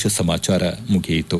ಪ್ರದೇಶ ಸಮಾಚಾರ ಮುಗಿಯಿತು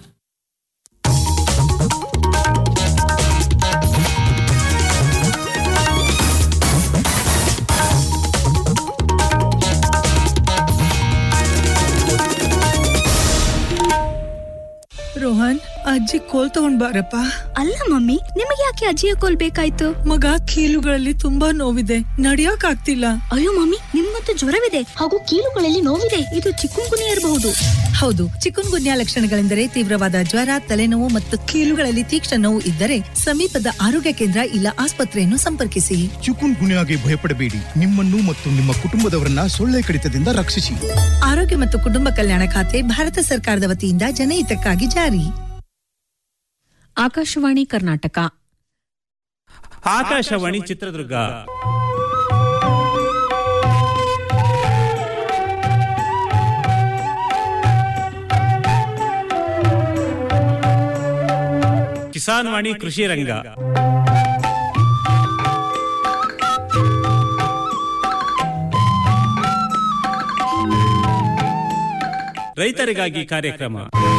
ರೋಹನ್ ಅಜ್ಜಿ ಕೋಲ್ ತಗೊಂಡ್ ಬಾರಪ್ಪ ಅಲ್ಲ ಮಮ್ಮಿ ನಿಮಗೆ ಯಾಕೆ ಅಜ್ಜಿಯ ಕೋಲ್ ಬೇಕಾಯ್ತು ಮಗ ಕೀಲುಗಳಲ್ಲಿ ತುಂಬಾ ನೋವಿದೆ ನಡಿಯಕ್ ಆಗ್ತಿಲ್ಲ ಅಯ್ಯೋ ಮಮ್ಮಿ ನಿಮ್ಗಂತೂ ಜ್ವರವಿದೆ ಹಾಗೂ ಕೀಲುಗಳಲ್ಲಿ ನೋವಿದೆ ಇದು ಚಿಕ್ಕುಂಗುನಿ ಇರಬಹುದು ಹೌದು ಚಿಕನ್ ಗುನ್ಯಾ ಲಕ್ಷಣಗಳೆಂದರೆ ತೀವ್ರವಾದ ಜ್ವರ ತಲೆನೋವು ಮತ್ತು ಕೀಲುಗಳಲ್ಲಿ ತೀಕ್ಷ್ಣ ನೋವು ಇದ್ದರೆ ಸಮೀಪದ ಆರೋಗ್ಯ ಕೇಂದ್ರ ಇಲ್ಲ ಆಸ್ಪತ್ರೆಯನ್ನು ಸಂಪರ್ಕಿಸಿ ಚಿಕುನ್ ಗುನ್ಯಾಗೆ ಭಯಪಡಬೇಡಿ ನಿಮ್ಮನ್ನು ಮತ್ತು ನಿಮ್ಮ ಕುಟುಂಬದವರನ್ನ ಸೊಳ್ಳೆ ಕಡಿತದಿಂದ ರಕ್ಷಿಸಿ ಆರೋಗ್ಯ ಮತ್ತು ಕುಟುಂಬ ಕಲ್ಯಾಣ ಖಾತೆ ಭಾರತ ಸರ್ಕಾರದ ವತಿಯಿಂದ ಜನಹಿತಕ್ಕಾಗಿ ಜಾರಿ ಆಕಾಶವಾಣಿ ಕರ್ನಾಟಕ ಆಕಾಶವಾಣಿ ಚಿತ್ರದುರ್ಗ ಕಿಸಾನ್ ವಾಣಿ ಕೃಷಿ ರಂಗ ರೈತರಿಗಾಗಿ ಕಾರ್ಯಕ್ರಮ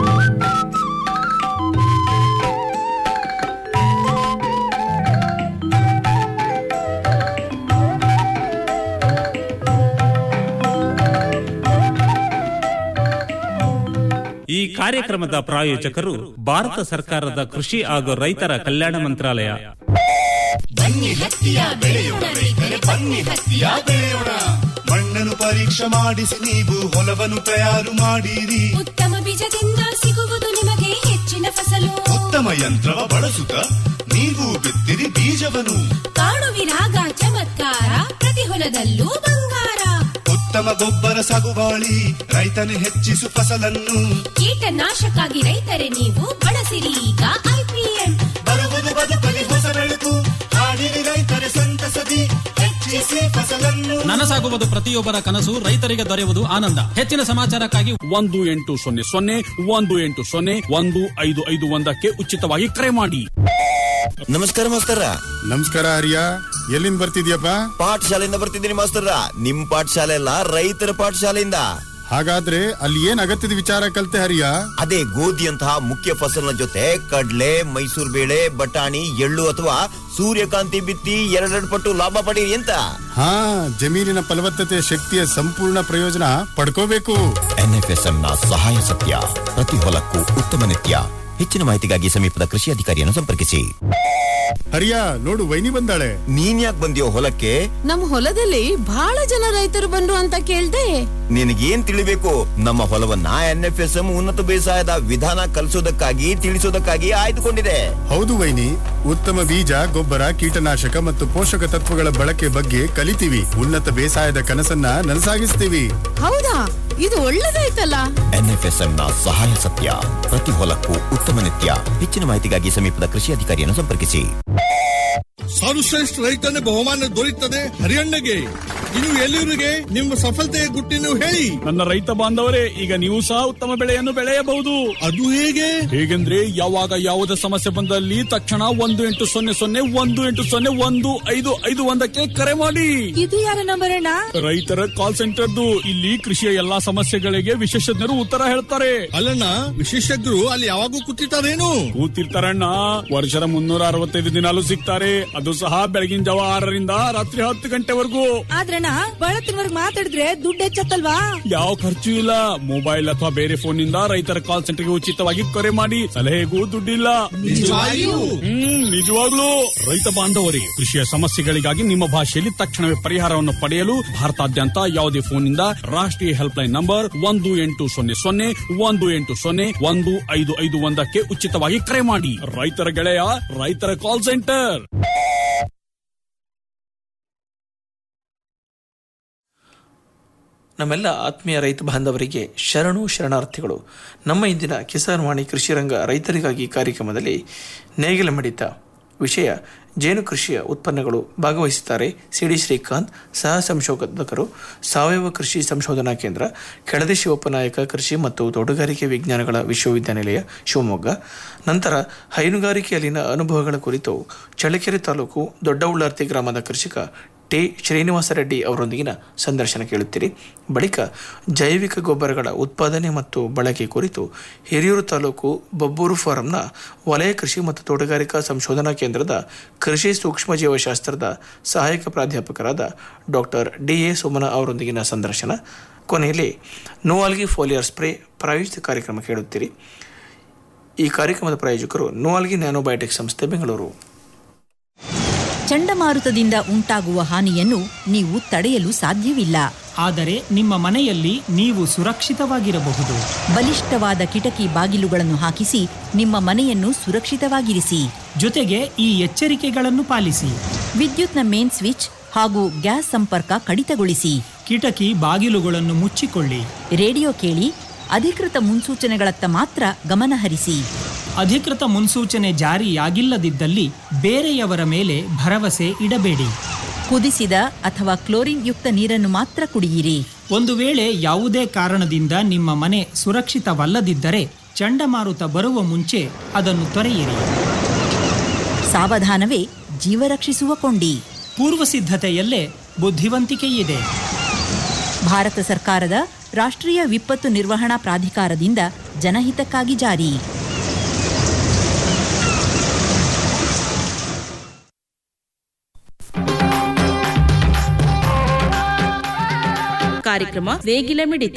ಈ ಕಾರ್ಯಕ್ರಮದ ಪ್ರಾಯೋಜಕರು ಭಾರತ ಸರ್ಕಾರದ ಕೃಷಿ ಹಾಗೂ ರೈತರ ಕಲ್ಯಾಣ ಮಂತ್ರಾಲಯ ಮಣ್ಣನ್ನು ಪರೀಕ್ಷೆ ಮಾಡಿಸಿ ನೀವು ಹೊಲವನ್ನು ತಯಾರು ಮಾಡಿರಿ ಉತ್ತಮ ಬೀಜದಿಂದ ಸಿಗುವುದು ನಿಮಗೆ ಹೆಚ್ಚಿನ ಫಸಲು ಉತ್ತಮ ಯಂತ್ರವ ಬಳಸುತ್ತ ನೀವು ಬಿತ್ತಿರಿ ಬೀಜವನ್ನು ಕಾಣುವಿರಾಗ ಚಮತ್ಕಾರ ಪ್ರತಿ ಹೊಲದಲ್ಲೂ ಬಂಗಾರ ಉತ್ತಮ ಗೊಬ್ಬರ ಸಾಗುವಾಳಿ ರೈತನು ಹೆಚ್ಚಿಸು ಫಸಲನ್ನು ಕೀಟನಾಶಕ್ಕಾಗಿ ರೈತರೇ ನೀವು ಬಳಸಿರಿ ಈಗ ಐಪಿಎಂ ಬರುವುದು ಬದುಕಲಿ ಹೊಸ ಬೆಳಕು ಹಾಡಿರಿ ರೈತರ ಸಂತಸದಿ ಹೆಚ್ಚಿಸಿ ಫಸಲನ್ನು ನನಸಾಗುವುದು ಪ್ರತಿಯೊಬ್ಬರ ಕನಸು ರೈತರಿಗೆ ದೊರೆಯುವುದು ಆನಂದ ಹೆಚ್ಚಿನ ಸಮಾಚಾರಕ್ಕಾಗಿ ಒಂದು ಎಂಟು ಸೊನ್ನೆ ಸೊನ್ನೆ ಒಂದು ಎಂಟು ಸೊನ್ನೆ ಒಂದು ಐದು ಐದು ಒಂದಕ್ಕೆ ಉಚಿತವಾಗಿ ಕರೆ ಮಾಡಿ ನಮಸ್ಕಾರ ಮಾಸ್ತರ ನಮಸ್ಕಾರ ಹರಿಯ ಎಲ್ಲಿಂದ ಬರ್ತಿದ್ಯಪ್ಪ ಪಾಠಶಾಲೆಯಿಂದ ಬರ್ತಿದ್ದೀನಿ ಮಾಸ್ತರ ನಿಮ್ ಪಾಠಶಾಲೆ ಅಲ್ಲ ರೈತರ ಪಾಠಶಾಲೆಯಿಂದ ಹಾಗಾದ್ರೆ ಅಲ್ಲಿ ಏನ್ ಅಗತ್ಯದ ವಿಚಾರ ಕಲ್ತೆ ಹರಿಯ ಅದೇ ಗೋಧಿಯಂತಹ ಮುಖ್ಯ ಫಸಲಿನ ಜೊತೆ ಕಡ್ಲೆ ಮೈಸೂರು ಬೇಳೆ ಬಟಾಣಿ ಎಳ್ಳು ಅಥವಾ ಸೂರ್ಯಕಾಂತಿ ಬಿತ್ತಿ ಎರಡೆರಡು ಪಟ್ಟು ಲಾಭ ಪಡೀರಿ ಅಂತ ಹಾ ಜಮೀನಿನ ಫಲವತ್ತತೆ ಶಕ್ತಿಯ ಸಂಪೂರ್ಣ ಪ್ರಯೋಜನ ಪಡ್ಕೋಬೇಕು ಎನ್ಎಫ್ಎಸ್ಎಂ ನ ಸಹಾಯ ಸತ್ಯ ಪ್ರತಿ ಹೊಲಕ್ಕೂ ಉತ್ತಮ ನಿತ್ಯ ಹೆಚ್ಚಿನ ಮಾಹಿತಿಗಾಗಿ ಸಮೀಪದ ಕೃಷಿ ಅಧಿಕಾರಿಯನ್ನು ಸಂಪರ್ಕಿಸಿ ಹರಿಯ ನೋಡು ವೈನಿ ಬಂದಾಳೆ ನೀನ್ ಯಾಕೆ ಬಂದಿಯೋ ಹೊಲಕ್ಕೆ ನಮ್ಮ ಹೊಲದಲ್ಲಿ ಬಹಳ ಜನ ರೈತರು ಬಂದ್ರು ಅಂತ ಕೇಳ್ದೆ ನಿನಗೇನ್ ತಿಳಿಬೇಕು ನಮ್ಮ ಹೊಲವನ್ನ ಎನ್ಎಫ್ಎಸ್ಎಂ ಉನ್ನತ ಬೇಸಾಯದ ವಿಧಾನ ಕಲಿಸೋದಕ್ಕಾಗಿ ತಿಳಿಸೋದಕ್ಕಾಗಿ ಆಯ್ದುಕೊಂಡಿದೆ ಹೌದು ವೈನಿ ಉತ್ತಮ ಬೀಜ ಗೊಬ್ಬರ ಕೀಟನಾಶಕ ಮತ್ತು ಪೋಷಕ ತತ್ವಗಳ ಬಳಕೆ ಬಗ್ಗೆ ಕಲಿತೀವಿ ಉನ್ನತ ಬೇಸಾಯದ ಕನಸನ್ನ ನನಸಾಗಿಸ್ತೀವಿ ಹೌದಾ ಇದು ಒಳ್ಳೇದಾಯ್ತಲ್ಲ ಎನ್ಎಫ್ಎಸ್ಎಂ ನ ಸಹಾಯ ಸತ್ಯ ಪ್ರತಿ ಹೊಲಕ್ಕೂ ಉತ್ತಮ ನಿತ್ಯ ಹೆಚ್ಚಿನ ಮಾಹಿತಿಗಾಗಿ ಸಮೀಪದ ಕೃಷಿ ಅಧಿಕಾರಿಯನ್ನು ಸಂಪರ್ಕಿಸಿ ಸರ್ವಶ್ರೇಷ್ಠ ರೈತನ ಬಹುಮಾನ ದೊರೆಯುತ್ತದೆ ಹರಿಯಣ್ಣಗೆ ಇನ್ನು ಎಲ್ಲಿವರಿಗೆ ನಿಮ್ಮ ಸಫಲತೆಯ ಗುಟ್ಟಿನ ಹೇಳಿ ನನ್ನ ರೈತ ಬಾಂಧವರೇ ಈಗ ನೀವು ಸಹ ಉತ್ತಮ ಬೆಳೆಯನ್ನು ಬೆಳೆಯಬಹುದು ಅದು ಹೇಗೆ ಹೇಗೆಂದ್ರೆ ಯಾವಾಗ ಯಾವುದೇ ಸಮಸ್ಯೆ ಬಂದಲ್ಲಿ ತಕ್ಷಣ ಒಂದು ಎಂಟು ಸೊನ್ನೆ ಸೊನ್ನೆ ಒಂದು ಎಂಟು ಸೊನ್ನೆ ಒಂದು ಐದು ಐದು ಒಂದಕ್ಕೆ ಕರೆ ಮಾಡಿ ಇದು ಯಾರ ನಂಬರ್ ಅಣ್ಣ ರೈತರ ಕಾಲ್ ಸೆಂಟರ್ದು ಇಲ್ಲಿ ಕೃಷಿಯ ಎಲ್ಲಾ ಸಮಸ್ಯೆಗಳಿಗೆ ವಿಶೇಷಜ್ಞರು ಉತ್ತರ ಹೇಳ್ತಾರೆ ಅಲ್ಲಣ್ಣ ವಿಶೇಷಜ್ಞರು ಅಲ್ಲಿ ಯಾವಾಗೂ ಕೂತಿರ್ತಾರೇನು ಕೂತಿರ್ತಾರಣ್ಣ ವರ್ಷದ ಮುನ್ನೂರ ಅರವತ್ತೈದು ದಿನಾಲು ಸಿಗ್ತಾರೆ ಅದು ಸಹ ಬೆಳಗಿನ ಜಾವ ಆರರಿಂದ ರಾತ್ರಿ ಹತ್ತು ಗಂಟೆವರೆಗೂ ಆದ್ರಣ್ಣ ಬಳತ್ತಿನವರ್ಗ್ ಮಾತಾಡಿದ್ರೆ ದುಡ್ಡು ಹೆಚ್ಚತ್ತಲ್ವಾ ಯಾವ ಖರ್ಚು ಇಲ್ಲ ಮೊಬೈಲ್ ಅಥವಾ ಬೇರೆ ಫೋನ್ ನಿಂದ ರೈತರ ಕಾಲ್ ಸೆಂಟರ್ಗೆ ಉಚಿತವಾಗಿ ಕರೆ ಮಾಡಿ ಸಲಹೆಗೂ ದುಡ್ಡಿಲ್ಲ ನಿಜವಾಗಿಯೂ? ಹ್ಮ್ ನಿಜವಾಗ್ಲೂ ರೈತ ಬಾಂಧವರೇ ಕೃಷಿಯ ಸಮಸ್ಯೆಗಳಿಗಾಗಿ ನಿಮ್ಮ ಭಾಷೆಯಲ್ಲಿ ತಕ್ಷಣವೇ ಪರಿಹಾರವನ್ನು ಪಡೆಯಲು ಭಾರತಾದ್ಯಂತ ಯಾವುದೇ ಫೋನ್ ನಿಂದ ರಾಷ್ಟ್ರೀಯ ಹೆಲ್ಪ್ ಲೈನ್ ನಂಬರ್ ಒಂದು ಎಂಟು ಸೊನ್ನೆ ಸೊನ್ನೆ ಒಂದು ಎಂಟು ಸೊನ್ನೆ ಒಂದು ಐದು ಐದು ಒಂದಕ್ಕೆ ಉಚಿತವಾಗಿ ಕರೆ ಮಾಡಿ ರೈತರ ಗೆಳೆಯ ರೈತರ ಕಾಲ್ ಸೆಂಟರ್ ನಮ್ಮೆಲ್ಲ ಆತ್ಮೀಯ ರೈತ ಬಾಂಧವರಿಗೆ ಶರಣು ಶರಣಾರ್ಥಿಗಳು ನಮ್ಮ ಇಂದಿನ ಕಿಸಾನ್ ವಾಣಿ ಕೃಷಿ ರಂಗ ರೈತರಿಗಾಗಿ ಕಾರ್ಯಕ್ರಮದಲ್ಲಿ ನೇಗಿಲ ಮಿಡಿತ ವಿಷಯ ಜೇನು ಕೃಷಿಯ ಉತ್ಪನ್ನಗಳು ಭಾಗವಹಿಸುತ್ತಾರೆ ಸಿಡಿ ಶ್ರೀಕಾಂತ್ ಸಹ ಸಂಶೋಧಕರು ಸಾವಯವ ಕೃಷಿ ಸಂಶೋಧನಾ ಕೇಂದ್ರ ಕೆಳದಿ ಶಿವಪ್ಪನಾಯಕ ಕೃಷಿ ಮತ್ತು ತೋಟಗಾರಿಕೆ ವಿಜ್ಞಾನಗಳ ವಿಶ್ವವಿದ್ಯಾನಿಲಯ ಶಿವಮೊಗ್ಗ ನಂತರ ಹೈನುಗಾರಿಕೆಯಲ್ಲಿನ ಅನುಭವಗಳ ಕುರಿತು ಚಳ್ಳಕೆರೆ ತಾಲೂಕು ದೊಡ್ಡ ಉಳ್ಳಾರ್ತಿ ಗ್ರಾಮದ ಕೃಷಿಕ ಟಿ ಶ್ರೀನಿವಾಸ ರೆಡ್ಡಿ ಅವರೊಂದಿಗಿನ ಸಂದರ್ಶನ ಕೇಳುತ್ತೀರಿ ಬಳಿಕ ಜೈವಿಕ ಗೊಬ್ಬರಗಳ ಉತ್ಪಾದನೆ ಮತ್ತು ಬಳಕೆ ಕುರಿತು ಹಿರಿಯೂರು ತಾಲೂಕು ಬಬ್ಬೂರು ಫಾರಂನ ವಲಯ ಕೃಷಿ ಮತ್ತು ತೋಟಗಾರಿಕಾ ಸಂಶೋಧನಾ ಕೇಂದ್ರದ ಕೃಷಿ ಸೂಕ್ಷ್ಮ ಜೀವಶಾಸ್ತ್ರದ ಸಹಾಯಕ ಪ್ರಾಧ್ಯಾಪಕರಾದ ಡಾಕ್ಟರ್ ಡಿ ಎ ಸುಮನ ಅವರೊಂದಿಗಿನ ಸಂದರ್ಶನ ಕೊನೆಯಲ್ಲಿ ನೋವಾಲ್ಗಿ ಫೋಲಿಯರ್ ಸ್ಪ್ರೇ ಪ್ರಾಯೋಜಿತ ಕಾರ್ಯಕ್ರಮ ಕೇಳುತ್ತೀರಿ ಈ ಕಾರ್ಯಕ್ರಮದ ಪ್ರಾಯೋಜಕರು ನೋವಾಲ್ಗಿ ನ್ಯಾನೋಬಯೋಟೆಕ್ ಸಂಸ್ಥೆ ಬೆಂಗಳೂರು ಚಂಡಮಾರುತದಿಂದ ಉಂಟಾಗುವ ಹಾನಿಯನ್ನು ನೀವು ತಡೆಯಲು ಸಾಧ್ಯವಿಲ್ಲ ಆದರೆ ನಿಮ್ಮ ಮನೆಯಲ್ಲಿ ನೀವು ಸುರಕ್ಷಿತವಾಗಿರಬಹುದು ಬಲಿಷ್ಠವಾದ ಕಿಟಕಿ ಬಾಗಿಲುಗಳನ್ನು ಹಾಕಿಸಿ ನಿಮ್ಮ ಮನೆಯನ್ನು ಸುರಕ್ಷಿತವಾಗಿರಿಸಿ ಜೊತೆಗೆ ಈ ಎಚ್ಚರಿಕೆಗಳನ್ನು ಪಾಲಿಸಿ ವಿದ್ಯುತ್ನ ಮೇನ್ ಸ್ವಿಚ್ ಹಾಗೂ ಗ್ಯಾಸ್ ಸಂಪರ್ಕ ಕಡಿತಗೊಳಿಸಿ ಕಿಟಕಿ ಬಾಗಿಲುಗಳನ್ನು ಮುಚ್ಚಿಕೊಳ್ಳಿ ರೇಡಿಯೋ ಕೇಳಿ ಅಧಿಕೃತ ಮುನ್ಸೂಚನೆಗಳತ್ತ ಮಾತ್ರ ಗಮನಹರಿಸಿ ಅಧಿಕೃತ ಮುನ್ಸೂಚನೆ ಜಾರಿಯಾಗಿಲ್ಲದಿದ್ದಲ್ಲಿ ಬೇರೆಯವರ ಮೇಲೆ ಭರವಸೆ ಇಡಬೇಡಿ ಕುದಿಸಿದ ಅಥವಾ ಕ್ಲೋರಿನ್ ಯುಕ್ತ ನೀರನ್ನು ಮಾತ್ರ ಕುಡಿಯಿರಿ ಒಂದು ವೇಳೆ ಯಾವುದೇ ಕಾರಣದಿಂದ ನಿಮ್ಮ ಮನೆ ಸುರಕ್ಷಿತವಲ್ಲದಿದ್ದರೆ ಚಂಡಮಾರುತ ಬರುವ ಮುಂಚೆ ಅದನ್ನು ತೊರೆಯಿರಿ ಸಾವಧಾನವೇ ಜೀವ ರಕ್ಷಿಸುವ ಕೊಂಡಿ ಪೂರ್ವ ಸಿದ್ಧತೆಯಲ್ಲೇ ಬುದ್ಧಿವಂತಿಕೆ ಇದೆ ಭಾರತ ಸರ್ಕಾರದ ರಾಷ್ಟ್ರೀಯ ವಿಪತ್ತು ನಿರ್ವಹಣಾ ಪ್ರಾಧಿಕಾರದಿಂದ ಜನಹಿತಕ್ಕಾಗಿ ಜಾರಿ ಕಾರ್ಯಕ್ರಮ ನೇಗಿಲ ಮಿಡಿತ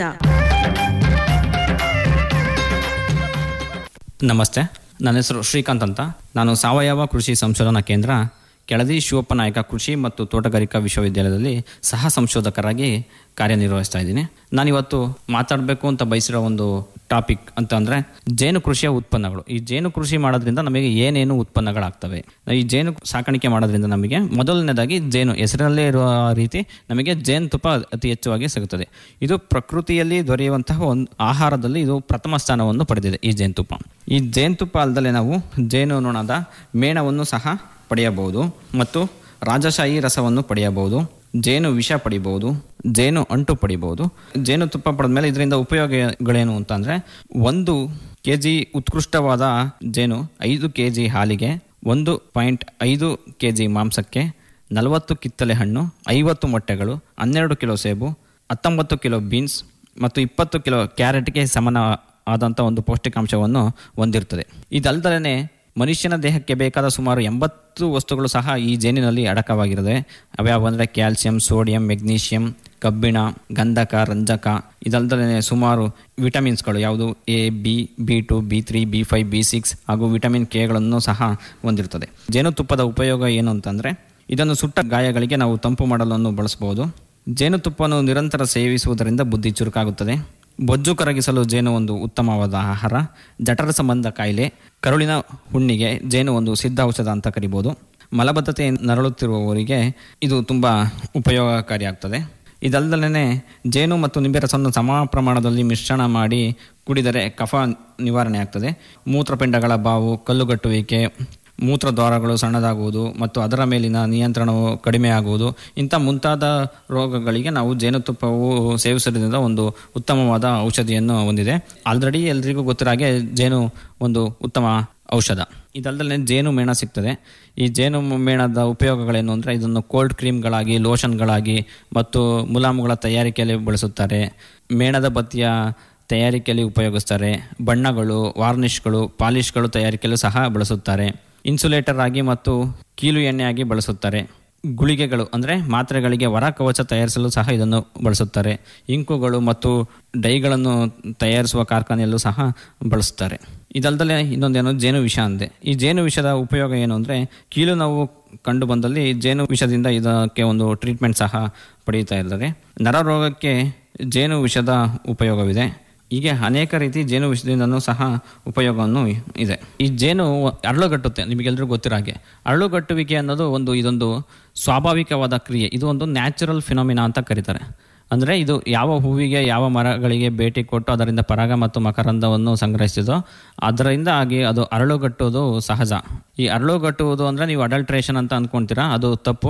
ನಮಸ್ತೆ ನನ್ನ ಹೆಸರು ಶ್ರೀಕಾಂತ್ ಅಂತ ನಾನು ಸಾವಯವ ಕೃಷಿ ಸಂಶೋಧನಾ ಕೇಂದ್ರ ಕೆಳದಿ ಶಿವಪ್ಪನಾಯಕ ಕೃಷಿ ಮತ್ತು ತೋಟಗಾರಿಕಾ ವಿಶ್ವವಿದ್ಯಾಲಯದಲ್ಲಿ ಸಹ ಸಂಶೋಧಕರಾಗಿ ಕಾರ್ಯನಿರ್ವಹಿಸ್ತಾ ಇದ್ದೀನಿ ನಾನಿವತ್ತು ಮಾತಾಡಬೇಕು ಅಂತ ಬಯಸಿರೋ ಒಂದು ಟಾಪಿಕ್ ಅಂತ ಅಂದರೆ ಜೇನು ಕೃಷಿಯ ಉತ್ಪನ್ನಗಳು ಈ ಜೇನು ಕೃಷಿ ಮಾಡೋದ್ರಿಂದ ನಮಗೆ ಏನೇನು ಉತ್ಪನ್ನಗಳಾಗ್ತವೆ ಈ ಜೇನು ಸಾಕಾಣಿಕೆ ಮಾಡೋದ್ರಿಂದ ನಮಗೆ ಮೊದಲನೇದಾಗಿ ಜೇನು ಹೆಸರಲ್ಲೇ ಇರುವ ರೀತಿ ನಮಗೆ ಜೇನುತುಪ್ಪ ಅತಿ ಹೆಚ್ಚುವಾಗಿ ಸಿಗುತ್ತದೆ ಇದು ಪ್ರಕೃತಿಯಲ್ಲಿ ದೊರೆಯುವಂತಹ ಒಂದು ಆಹಾರದಲ್ಲಿ ಇದು ಪ್ರಥಮ ಸ್ಥಾನವನ್ನು ಪಡೆದಿದೆ ಈ ಜೇನುತುಪ್ಪ ಈ ಜೇನುತುಪ್ಪ ಅಲ್ಲದೆ ನಾವು ಜೇನು ನೊಣದ ಮೇಣವನ್ನು ಸಹ ಪಡೆಯಬಹುದು ಮತ್ತು ರಾಜಶಾಹಿ ರಸವನ್ನು ಪಡೆಯಬಹುದು ಜೇನು ವಿಷ ಪಡಿಬಹುದು ಜೇನು ಅಂಟು ಪಡಿಬಹುದು ಜೇನು ತುಪ್ಪ ಪಡೆದ ಮೇಲೆ ಇದರಿಂದ ಉಪಯೋಗಗಳೇನು ಅಂತಂದರೆ ಒಂದು ಕೆ ಜಿ ಉತ್ಕೃಷ್ಟವಾದ ಜೇನು ಐದು ಕೆ ಜಿ ಹಾಲಿಗೆ ಒಂದು ಪಾಯಿಂಟ್ ಐದು ಕೆ ಜಿ ಮಾಂಸಕ್ಕೆ ನಲವತ್ತು ಕಿತ್ತಲೆ ಹಣ್ಣು ಐವತ್ತು ಮೊಟ್ಟೆಗಳು ಹನ್ನೆರಡು ಕಿಲೋ ಸೇಬು ಹತ್ತೊಂಬತ್ತು ಕಿಲೋ ಬೀನ್ಸ್ ಮತ್ತು ಇಪ್ಪತ್ತು ಕಿಲೋ ಕ್ಯಾರೆಟ್ಗೆ ಸಮಾನ ಆದಂಥ ಒಂದು ಪೌಷ್ಟಿಕಾಂಶವನ್ನು ಹೊಂದಿರುತ್ತದೆ ಇದಲ್ದಲೇ ಮನುಷ್ಯನ ದೇಹಕ್ಕೆ ಬೇಕಾದ ಸುಮಾರು ಎಂಬತ್ತು ವಸ್ತುಗಳು ಸಹ ಈ ಜೇನಿನಲ್ಲಿ ಅಡಕವಾಗಿರುತ್ತದೆ ಅವ್ಯಾವ ಅಂದರೆ ಕ್ಯಾಲ್ಸಿಯಂ ಸೋಡಿಯಂ ಮೆಗ್ನೀಷಿಯಂ ಕಬ್ಬಿಣ ಗಂಧಕ ರಂಜಕ ಇದಲ್ದಲೇ ಸುಮಾರು ವಿಟಮಿನ್ಸ್ಗಳು ಯಾವುದು A B B two B three B five B six ಹಾಗೂ ವಿಟಮಿನ್ ಕೆಗಳನ್ನು ಸಹ ಹೊಂದಿರುತ್ತದೆ ಜೇನುತುಪ್ಪದ ಉಪಯೋಗ ಏನು ಅಂತಂದರೆ ಇದನ್ನು ಸುಟ್ಟ ಗಾಯಗಳಿಗೆ ನಾವು ತಂಪು ಮಾಡಲು ಬಳಸಬಹುದು ಜೇನುತುಪ್ಪವನ್ನು ನಿರಂತರ ಸೇವಿಸುವುದರಿಂದ ಬುದ್ಧಿ ಚುರುಕಾಗುತ್ತದೆ ಬೊಜ್ಜು ಕರಗಿಸಲು ಜೇನು ಒಂದು ಉತ್ತಮವಾದ ಆಹಾರ ಜಠರ ಸಂಬಂಧ ಕಾಯಿಲೆ ಕರುಳಿನ ಹುಣ್ಣಿಗೆ ಜೇನು ಒಂದು ಸಿದ್ಧ ಔಷಧ ಅಂತ ಕರಿಬೋದು ಮಲಬದ್ಧತೆ ನರಳುತ್ತಿರುವವರಿಗೆ ಇದು ತುಂಬ ಉಪಯೋಗಕಾರಿಯಾಗ್ತದೆ ಇದಲ್ಲದಲೇ ಜೇನು ಮತ್ತು ನಿಂಬೆ ರಸವನ್ನು ಸಮ ಪ್ರಮಾಣದಲ್ಲಿ ಮಿಶ್ರಣ ಮಾಡಿ ಕುಡಿದರೆ ಕಫ ನಿವಾರಣೆ ಆಗ್ತದೆ ಮೂತ್ರಪಿಂಡಗಳ ಬಾವು ಕಲ್ಲುಗಟ್ಟುವಿಕೆ ಮೂತ್ರದ್ವಾರಗಳು ಸಣ್ಣದಾಗುವುದು ಮತ್ತು ಅದರ ಮೇಲಿನ ನಿಯಂತ್ರಣವು ಕಡಿಮೆ ಆಗುವುದು ಇಂಥ ಮುಂತಾದ ರೋಗಗಳಿಗೆ ನಾವು ಜೇನುತುಪ್ಪವು ಸೇವಿಸೋದ್ರಿಂದ ಒಂದು ಉತ್ತಮವಾದ ಔಷಧಿಯನ್ನು ಹೊಂದಿದೆ ಆಲ್ರೆಡಿ ಎಲ್ರಿಗೂ ಗೊತ್ತಿರೋ ಹಾಗೆ ಜೇನು ಒಂದು ಉತ್ತಮ ಔಷಧ ಇದಲ್ಲದೆ ಜೇನು ಮೇಣ ಸಿಗ್ತದೆ ಈ ಜೇನು ಮೇಣದ ಉಪಯೋಗಗಳೇನು ಅಂದರೆ ಇದನ್ನು ಕೋಲ್ಡ್ ಕ್ರೀಮ್ಗಳಾಗಿ ಲೋಷನ್ಗಳಾಗಿ ಮತ್ತು ಮುಲಾಮುಗಳ ತಯಾರಿಕೆಯಲ್ಲಿ ಬಳಸುತ್ತಾರೆ ಮೇಣದ ಬತ್ತಿಯ ತಯಾರಿಕೆಯಲ್ಲಿ ಉಪಯೋಗಿಸ್ತಾರೆ ಬಣ್ಣಗಳು ವಾರ್ನಿಷ್ಗಳು ಪಾಲಿಷ್ಗಳು ತಯಾರಿಕೆಯಲ್ಲೂ ಸಹ ಬಳಸುತ್ತಾರೆ ಇನ್ಸುಲೇಟರ್ ಆಗಿ ಮತ್ತು ಕೀಲು ಎಣ್ಣೆಯಾಗಿ ಬಳಸುತ್ತಾರೆ ಗುಳಿಗೆಗಳು ಅಂದರೆ ಮಾತ್ರೆಗಳಿಗೆ ವರ ಕವಚ ತಯಾರಿಸಲು ಸಹ ಇದನ್ನು ಬಳಸುತ್ತಾರೆ ಇಂಕುಗಳು ಮತ್ತು ಡೈಗಳನ್ನು ತಯಾರಿಸುವ ಕಾರ್ಖಾನೆಯಲ್ಲೂ ಸಹ ಬಳಸುತ್ತಾರೆ ಇದಲ್ದಲೇ ಇನ್ನೊಂದೇನು ಜೇನು ವಿಷ ಅಂದೆ ಈ ಜೇನು ವಿಷದ ಉಪಯೋಗ ಏನು ಅಂದರೆ ಕೀಲು ನೋವು ಕಂಡು ಬಂದಲ್ಲಿ ಜೇನು ವಿಷದಿಂದ ಇದಕ್ಕೆ ಒಂದು ಟ್ರೀಟ್ಮೆಂಟ್ ಸಹ ಪಡೆಯುತ್ತಾ ಇದ್ದಾರೆ ನರರೋಗಕ್ಕೆ ಜೇನು ವಿಷದ ಉಪಯೋಗವಿದೆ ಹೀಗೆ ಅನೇಕ ರೀತಿ ಜೇನು ವಿಷದಿಂದನೂ ಸಹ ಉಪಯೋಗವನ್ನು ಇದೆ ಈ ಜೇನು ಅರಳುಗಟ್ಟುತ್ತೆ ನಿಮಗೆಲ್ಲರಿಗೂ ಗೊತ್ತಿರೋ ಹಾಗೆ ಅರಳುಗಟ್ಟುವಿಕೆ ಅನ್ನೋದು ಒಂದು ಇದೊಂದು ಸ್ವಾಭಾವಿಕವಾದ ಕ್ರಿಯೆ ಇದು ಒಂದು ನ್ಯಾಚುರಲ್ ಫಿನಾಮಿನಾ ಅಂತ ಕರೀತಾರೆ ಅಂದರೆ ಇದು ಯಾವ ಹೂವಿಗೆ ಯಾವ ಮರಗಳಿಗೆ ಭೇಟಿ ಕೊಟ್ಟು ಅದರಿಂದ ಪರಾಗ ಮತ್ತು ಮಕರಂದವನ್ನು ಸಂಗ್ರಹಿಸಿದೋ ಅದರಿಂದ ಆಗಿ ಅದು ಅರಳುಗಟ್ಟುವುದು ಸಹಜ ಈ ಅರಳುಗಟ್ಟುವುದು ಅಂದರೆ ನೀವು ಅಡಲ್ಟ್ರೇಷನ್ ಅಂತ ಅಂದ್ಕೊಳ್ತೀರಾ ಅದು ತಪ್ಪು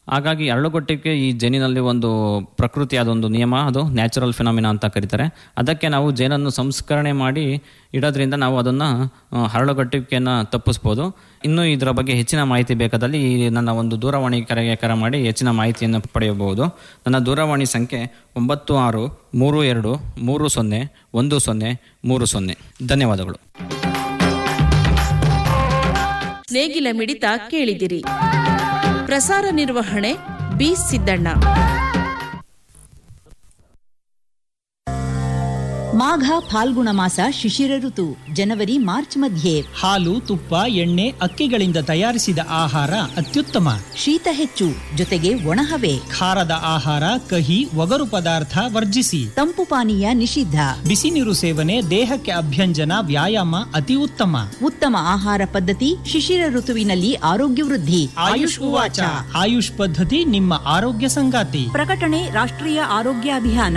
ಹಾಗಾಗಿ ಅರಳುಗೊಟ್ಟಿಗೆ ಈ ಜೇನಿನಲ್ಲಿ ಒಂದು ಪ್ರಕೃತಿಯಾದ ಒಂದು ನಿಯಮ ಅದು ನ್ಯಾಚುರಲ್ ಫಿನಾಮಿನಾ ಅಂತ ಕರೀತಾರೆ ಅದಕ್ಕೆ ನಾವು ಜೇನನ್ನು ಸಂಸ್ಕರಣೆ ಮಾಡಿ ಇಡೋದ್ರಿಂದ ನಾವು ಅದನ್ನು ಹರಳುಗಟ್ಟಿಕೆಯನ್ನು ತಪ್ಪಿಸ್ಬೋದು ಇನ್ನೂ ಇದರ ಬಗ್ಗೆ ಹೆಚ್ಚಿನ ಮಾಹಿತಿ ಬೇಕಾದಲ್ಲಿ ಈ ನನ್ನ ಒಂದು ದೂರವಾಣಿ ಕರೆಗೆ ಕರೆ ಮಾಡಿ ಹೆಚ್ಚಿನ ಮಾಹಿತಿಯನ್ನು ಪಡೆಯಬಹುದು ನನ್ನ ದೂರವಾಣಿ ಸಂಖ್ಯೆ ಒಂಬತ್ತು ಆರು ಮೂರು ಎರಡು ಮೂರು ಸೊನ್ನೆ ಒಂದು ಸೊನ್ನೆ ಮೂರು ಸೊನ್ನೆ ಧನ್ಯವಾದಗಳು ನೇಗಿಲ ಮಿಡಿತ ಕೇಳಿದಿರಿ ಪ್ರಸಾರ ನಿರ್ವಹಣೆ ಬಿ ಸಿದ್ದಣ್ಣ ಮಾಘ ಫಾಲ್ಗುಣ ಮಾಸ ಶಿಶಿರ ಋತು ಜನವರಿ ಮಾರ್ಚ್ ಮಧ್ಯೆ ಹಾಲು ತುಪ್ಪ ಎಣ್ಣೆ ಅಕ್ಕಿಗಳಿಂದ ತಯಾರಿಸಿದ ಆಹಾರ ಅತ್ಯುತ್ತಮ ಶೀತ ಹೆಚ್ಚು ಜೊತೆಗೆ ಒಣಹವೆ ಖಾರದ ಆಹಾರ ಕಹಿ ಒಗರು ಪದಾರ್ಥ ವರ್ಜಿಸಿ ತಂಪು ಪಾನೀಯ ನಿಷಿದ್ಧ ಬಿಸಿ ನೀರು ಸೇವನೆ ದೇಹಕ್ಕೆ ಅಭ್ಯಂಜನ ವ್ಯಾಯಾಮ ಅತಿ ಉತ್ತಮ ಉತ್ತಮ ಆಹಾರ ಪದ್ಧತಿ ಶಿಶಿರ ಋತುವಿನಲ್ಲಿ ಆರೋಗ್ಯ ವೃದ್ಧಿ ಆಯುಷ್ ಉವಾಚ ಆಯುಷ್ ಪದ್ಧತಿ ನಿಮ್ಮ ಆರೋಗ್ಯ ಸಂಗಾತಿ ಪ್ರಕಟಣೆ ರಾಷ್ಟ್ರೀಯ ಆರೋಗ್ಯ ಅಭಿಯಾನ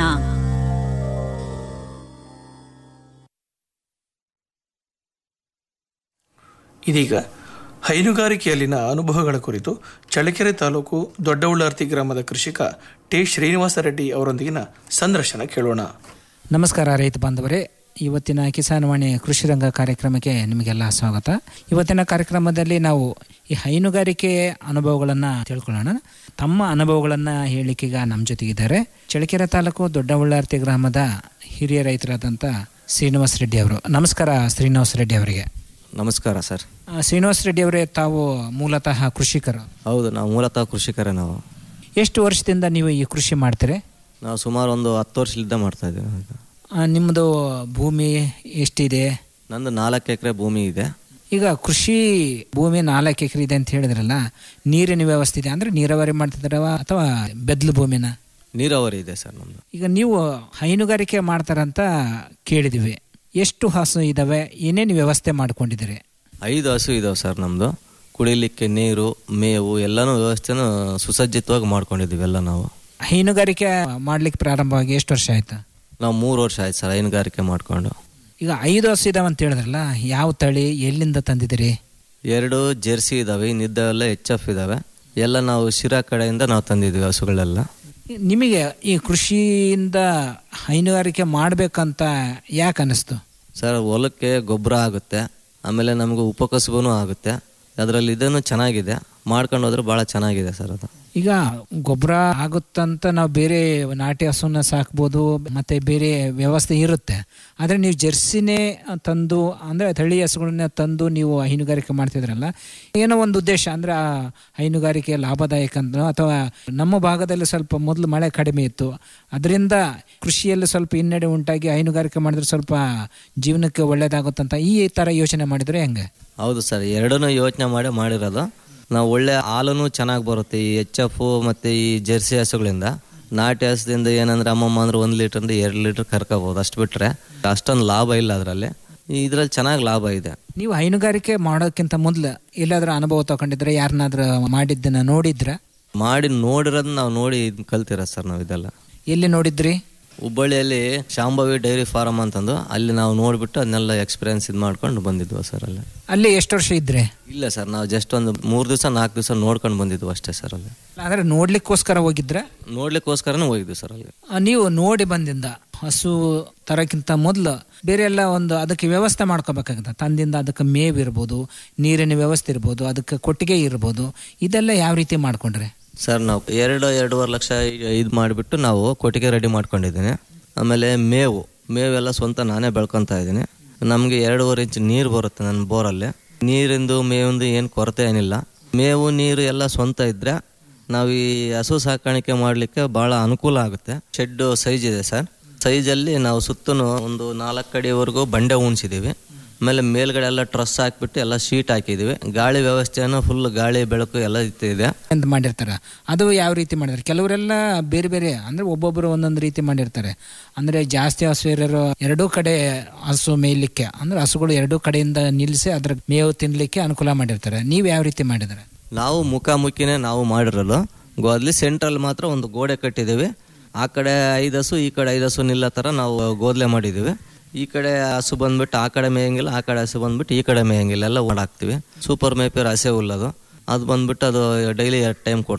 ಇದೀಗ ಹೈನುಗಾರಿಕೆಯಲ್ಲಿನ ಅನುಭವಗಳ ಕುರಿತು ಚಳ್ಳಕೆರೆ ತಾಲೂಕು ದೊಡ್ಡउಳ್ಳಾರ್ತಿ ಗ್ರಾಮದ ಕೃಷಿಕ ಟಿ ಶ್ರೀನಿವಾಸ ರೆಡ್ಡಿ ಅವರೊಂದಿಗಿನ ಸಂದರ್ಶನ ಕೇಳೋಣ ನಮಸ್ಕಾರ ರೈತ ಬಾಂಧವರೇ ಇವತ್ತಿನ ಕಿಸಾನ್ ವಾಣಿ ಕೃಷಿ ರಂಗ ಕಾರ್ಯಕ್ರಮಕ್ಕೆ ನಿಮಗೆಲ್ಲ ಸ್ವಾಗತ ಇವತ್ತಿನ ಕಾರ್ಯಕ್ರಮದಲ್ಲಿ ನಾವು ಈ ಹೈನುಗಾರಿಕೆ ಅನುಭವಗಳನ್ನು ತಿಳ್ಕೊಳ್ಳೋಣ ತಮ್ಮ ಅನುಭವಗಳನ್ನು ಹೇಳಿಕೆಗ ನಮ್ಮ ಜೊತೆಗಿದ್ದಾರೆ ಚಳ್ಳಕೆರೆ ತಾಲೂಕು ದೊಡ್ಡಬಳ್ಳಾರ್ತಿ ಗ್ರಾಮದ ಹಿರಿಯ ರೈತರಾದಂಥ ಶ್ರೀನಿವಾಸ ರೆಡ್ಡಿ ಅವರು ನಮಸ್ಕಾರ ಶ್ರೀನಿವಾಸ ರೆಡ್ಡಿ ಅವರಿಗೆ ನಮಸ್ಕಾರ ಸರ್ ಆ, ಶ್ರೀನಿವಾಸ ರೆಡ್ಡಿ ಅವರೇ ತಾವು ಮೂಲತಃ ಕೃಷಿಕರು ಹೌದು ನಾವು ಮೂಲತಃ ಕೃಷಿಕರೇ ನಾವು ಎಷ್ಟು ವರ್ಷದಿಂದ ನೀವು ಈ ಕೃಷಿ ಮಾಡ್ತೀರಿ ನಾವು ಸುಮಾರು ಒಂದು ಹತ್ತು ವರ್ಷದಿಂದ ಮಾಡ್ತಾ ಇದ್ದೀವಿ ಆ, ನಿಮ್ಮದು ಭೂಮಿ ಎಷ್ಟಿದೆ ನಂದು ನಾಲ್ಕು ಎಕರೆ ಭೂಮಿ ಇದೆ ಈಗ ಕೃಷಿ ಭೂಮಿ ನಾಲ್ಕು ಎಕರೆ ಇದೆ ಅಂತ ಹೇಳಿದ್ರಲ್ಲ ನೀರಿನ ವ್ಯವಸ್ಥೆ ಇದೆ ಅಂದ್ರೆ ನೀರಾವರಿ ಮಾಡ್ತಿದ್ದಾರವ ಅಥವಾ ಬೆದ್ಲು ಭೂಮಿನ ನೀರಾವರಿ ಇದೆ ಸರ್ ನಮ್ಮದು ಈಗ ನೀವು ಹೈನುಗಾರಿಕೆ ಮಾಡ್ತಾರಂತ ಕೇಳಿದಿವಿ ಎಷ್ಟು ಹಸು ಇದಾವೆ ಏನೇನು ವ್ಯವಸ್ಥೆ ಮಾಡ್ಕೊಂಡಿದ್ದೀರಿ ಐದು ಹಸು ಇದಾವೆ ಸರ್ ನಮ್ಮದು ಕುಡಿಲಿಕ್ಕೆ ನೀರು ಮೇವು ಎಲ್ಲನೂ ವ್ಯವಸ್ಥೆನೂ ಸುಸಜ್ಜಿತವಾಗಿ ಮಾಡ್ಕೊಂಡಿದ್ದೀವಿ ಎಲ್ಲ ನಾವು ಹೈನುಗಾರಿಕೆ ಮಾಡ್ಲಿಕ್ಕೆ ಪ್ರಾರಂಭವಾಗಿ ಎಷ್ಟು ವರ್ಷ ಆಯ್ತು ನಾವು ಮೂರು ವರ್ಷ ಆಯ್ತು ಸರ್ ಹೈನುಗಾರಿಕೆ ಮಾಡ್ಕೊಂಡು ಈಗ ಐದು ಹಸು ಇದಾವೆ ಅಂತ ಹೇಳಿದ್ರಲ್ಲ ಯಾವ ತಳಿ ಎಲ್ಲಿಂದ ತಂದಿದ್ದೀರಿ ಎರಡು ಜೆರ್ಸಿ ಇದಾವೆ ಇನ್ನಿದ್ದವೆಲ್ಲ ಎಚ್ ಎಫ್ ಇದಾವೆ ಎಲ್ಲ ನಾವು ಶಿರಾ ಕಡೆಯಿಂದ ನಾವು ತಂದಿದ್ವಿ ಹಸುಗಳೆಲ್ಲ ನಿಮಗೆ ಈ ಕೃಷಿಯಿಂದ ಹೈನುಗಾರಿಕೆ ಮಾಡ್ಬೇಕಂತ ಯಾಕೆ ಅನ್ನಿಸ್ತು ಸರ್ ಹೊಲಕ್ಕೆ ಗೊಬ್ಬರ ಆಗುತ್ತೆ ಆಮೇಲೆ ನಮಗೆ ಉಪಕಸಬೂ ಆಗುತ್ತೆ ಅದರಲ್ಲಿ ಇದನ್ನು ಚೆನ್ನಾಗಿದೆ ಮಾಡ್ಕೊಂಡು ಹೋದ್ರೆ ಭಾಳ ಚೆನ್ನಾಗಿದೆ ಸರ್ ಅದು ಈಗ ಗೊಬ್ಬರ ಆಗುತ್ತಂತ ನಾವು ಬೇರೆ ನಾಟಿ ಹಸುನ ಸಾಕ್ಬೋದು ಮತ್ತೆ ಬೇರೆ ವ್ಯವಸ್ಥೆ ಇರುತ್ತೆ ಆದರೆ ನೀವು ಜೆರ್ಸಿನೇ ತಂದು ಅಂದರೆ ತಳಿ ಹಸುಗಳನ್ನ ತಂದು ನೀವು ಹೈನುಗಾರಿಕೆ ಮಾಡ್ತಿದ್ರಲ್ಲ ಏನೋ ಒಂದು ಉದ್ದೇಶ ಅಂದರೆ ಆ ಹೈನುಗಾರಿಕೆ ಲಾಭದಾಯಕ ಅಂತ ಅಥವಾ ನಮ್ಮ ಭಾಗದಲ್ಲಿ ಸ್ವಲ್ಪ ಮೊದಲು ಮಳೆ ಕಡಿಮೆ ಇತ್ತು ಅದರಿಂದ ಕೃಷಿಯಲ್ಲಿ ಸ್ವಲ್ಪ ಹಿನ್ನಡೆ ಉಂಟಾಗಿ ಹೈನುಗಾರಿಕೆ ಮಾಡಿದ್ರೆ ಸ್ವಲ್ಪ ಜೀವನಕ್ಕೆ ಒಳ್ಳೇದಾಗುತ್ತಂತ ಈ ಥರ ಯೋಚನೆ ಮಾಡಿದ್ರೆ ಹೆಂಗೆ ಹೌದು ಸರ್ ಎರಡನ್ನೂ ಯೋಚನೆ ಮಾಡಿ ಮಾಡಿರೋದು ನಾವು ಒಳ್ಳೆ ಹಾಲೂ ಚೆನ್ನಾಗಿ ಬರುತ್ತೆ ಈ ಎಚ್ ಎಫ್ ಮತ್ತು ಈ ಜೆರ್ಸಿ ಹಸುಗಳಿಂದ ನಾಟಿ ಹಸುದಿಂದ ಏನಂದ್ರೆ ಅಮ್ಮಮ್ಮ ಅಂದ್ರೆ ಒಂದು ಲೀಟ್ರಿಂದ ಎರಡು ಲೀಟ್ರ್ ಕರ್ಕೋಬೋದು ಅಷ್ಟು ಬಿಟ್ಟರೆ ಅಷ್ಟೊಂದು ಲಾಭ ಇಲ್ಲ ಅದರಲ್ಲಿ ಇದರಲ್ಲಿ ಚೆನ್ನಾಗಿ ಲಾಭ ಇದೆ ನೀವು ಹೈನುಗಾರಿಕೆ ಮಾಡೋಕ್ಕಿಂತ ಮೊದಲು ಎಲ್ಲಾದ್ರೂ ಅನುಭವ ತಗೊಂಡಿದ್ರೆ ಯಾರನ್ನಾದ್ರೂ ಮಾಡಿದ್ದನ್ನ ನೋಡಿದ್ರ ಮಾಡಿ ನೋಡಿರೋದು ನಾವು ನೋಡಿ ಇದ್ ಕಲ್ತಿರೋದು ಸರ್ ನಾವು ಇದೆಲ್ಲ ಎಲ್ಲಿ ನೋಡಿದ್ರಿ ಹುಬ್ಬಳ್ಳಿಯಲ್ಲಿ ಶಾಂಭವಿ ಡೈರಿ ಫಾರಮ್ ಅಂತಂದು ಅಲ್ಲಿ ನಾವು ನೋಡಿಬಿಟ್ಟು ಅದನ್ನೆಲ್ಲ ಎಕ್ಸ್ಪೀರಿಯನ್ಸ್ ಇದು ಮಾಡ್ಕೊಂಡು ಬಂದಿದ್ವು ಸರ್ ಅಲ್ಲಿ ಅಲ್ಲಿ ಎಷ್ಟು ವರ್ಷ ಇದ್ರೆ ಇಲ್ಲ ಸರ್ ನಾವು ಜಸ್ಟ್ ಒಂದು ಮೂರು ದಿವಸ ನಾಲ್ಕು ದಿವಸ ನೋಡ್ಕೊಂಡು ಬಂದಿದ್ವು ಅಷ್ಟೇ ಸರ್ ಅಲ್ಲಿ ಅಂದ್ರೆ ನೋಡ್ಲಿಕ್ಕೋಸ್ಕರ ಹೋಗಿದ್ರ ನೋಡ್ಲಿಕ್ಕೋಸ್ಕರನೇ ಹೋಗಿದ್ವಿ ಸರ್ ಅಲ್ಲಿ ನೀವು ನೋಡಿ ಬಂದಿಂದ ಹಸು ತರಕ್ಕಿಂತ ಮೊದಲು ಬೇರೆ ಎಲ್ಲ ಒಂದು ಅದಕ್ಕೆ ವ್ಯವಸ್ಥೆ ಮಾಡ್ಕೋಬೇಕಾಗುತ್ತೆ ತಂದಿಂದ ಅದಕ್ಕೆ ಮೇವ್ ಇರ್ಬೋದು ನೀರಿನ ವ್ಯವಸ್ಥೆ ಇರ್ಬೋದು ಅದಕ್ಕೆ ಕೊಟ್ಟಿಗೆ ಇರ್ಬೋದು ಇದೆಲ್ಲ ಯಾವ ರೀತಿ ಮಾಡ್ಕೊಂಡ್ರೆ ಸರ್ ನಾವು ಎರಡು ಎರಡೂವರೆ ಲಕ್ಷ ಇದು ಮಾಡಿಬಿಟ್ಟು ನಾವು ಕೊಟ್ಟಿಗೆ ರೆಡಿ ಮಾಡ್ಕೊಂಡಿದ್ದೀನಿ ಆಮೇಲೆ ಮೇವು ಮೇವೆಲ್ಲ ಸ್ವಂತ ನಾನೇ ಬೆಳ್ಕೊತಾ ಇದ್ದೀನಿ ನಮಗೆ ಎರಡೂವರೆ ಇಂಚ್ ನೀರು ಬರುತ್ತೆ ನನ್ನ ಬೋರಲ್ಲಿ ನೀರಿಂದು ಮೇವಿಂದು ಏನು ಕೊರತೆ ಏನಿಲ್ಲ ಮೇವು ನೀರು ಎಲ್ಲ ಸ್ವಂತ ಇದ್ದರೆ ನಾವು ಈ ಹಸು ಸಾಕಾಣಿಕೆ ಮಾಡಲಿಕ್ಕೆ ಭಾಳ ಅನುಕೂಲ ಆಗುತ್ತೆ ಶೆಡ್ ಸೈಜ್ ಇದೆ ಸರ್ ಸೈಜಲ್ಲಿ ನಾವು ಸುತ್ತಲೂ ಒಂದು ನಾಲ್ಕು ಅಡಿವರೆಗೂ ಬಂಡೆ ಉಣಿಸಿದ್ದೀವಿ ಆಮೇಲೆ ಮೇಲ್ಗಡೆ ಎಲ್ಲ ಟ್ರಸ್ ಹಾಕ್ಬಿಟ್ಟು ಎಲ್ಲ ಶೀಟ್ ಹಾಕಿದ್ದೀವಿ ಗಾಳಿ ವ್ಯವಸ್ಥೆಯನ್ನು ಫುಲ್ ಗಾಳಿ ಬೆಳಕು ಎಲ್ಲ ಇದೆ ಅಂತ ಮಾಡಿರ್ತಾರೆ ಅದು ಯಾವ ರೀತಿ ಮಾಡಿರ್ತಾರೆ ಕೆಲವರೆಲ್ಲ ಬೇರೆ ಬೇರೆ ಅಂದ್ರೆ ಒಬ್ಬೊಬ್ಬರು ಒಂದೊಂದು ರೀತಿ ಮಾಡಿರ್ತಾರೆ ಅಂದ್ರೆ ಜಾಸ್ತಿ ಹಸು ಇರೋರು ಎರಡೂ ಕಡೆ ಹಸು ಮೇಯ್ಲಿಕ್ಕೆ ಅಂದ್ರೆ ಹಸುಗಳು ಎರಡೂ ಕಡೆಯಿಂದ ನಿಲ್ಲಿಸಿ ಅದ್ರ ಮೇವು ತಿನ್ಲಿಕ್ಕೆ ಅನುಕೂಲ ಮಾಡಿರ್ತಾರೆ ನೀವು ಯಾವ ರೀತಿ ಮಾಡಿದ್ರೆ ನಾವು ಮುಖಾಮುಖಿನೇ ನಾವು ಮಾಡಿರಲು ಗೋ- ಅಲ್ಲಿ ಸೆಂಟ್ರಲ್ ಮಾತ್ರ ಒಂದು ಗೋಡೆ ಕಟ್ಟಿದ್ದೀವಿ ಆ ಕಡೆ ಐದು ಹಸು ಈ ಕಡೆ ಐದು ಹಸು ನಿಲ್ಲ ಥರ ನಾವು ಗೋದ್ಲೆ ಮಾಡಿದ್ದೀವಿ ಈ ಕಡೆ ಹಸು ಬಂದ್ಬಿಟ್ಟು ಆ ಕಡೆ ಮೇಯಂಗಿಲ್ಲ ಆ ಕಡೆ ಹಸು ಬಂದ್ಬಿಟ್ಟು ಈ ಕಡೆ ಮೇಯಂಗಿಲ್ಲ ಎಲ್ಲ ಓಡಾಕ್ತಿವಿ ಸೂಪರ್ ಮೇಪೇರ್ ಹಸೆ ಹುಲ್ಲದು ಅದು ಬಂದ್ಬಿಟ್ಟು ಅದು ಡೈಲಿ ಎರಡು ಟೈಮ್ ಕೊಡ್ತೀವಿ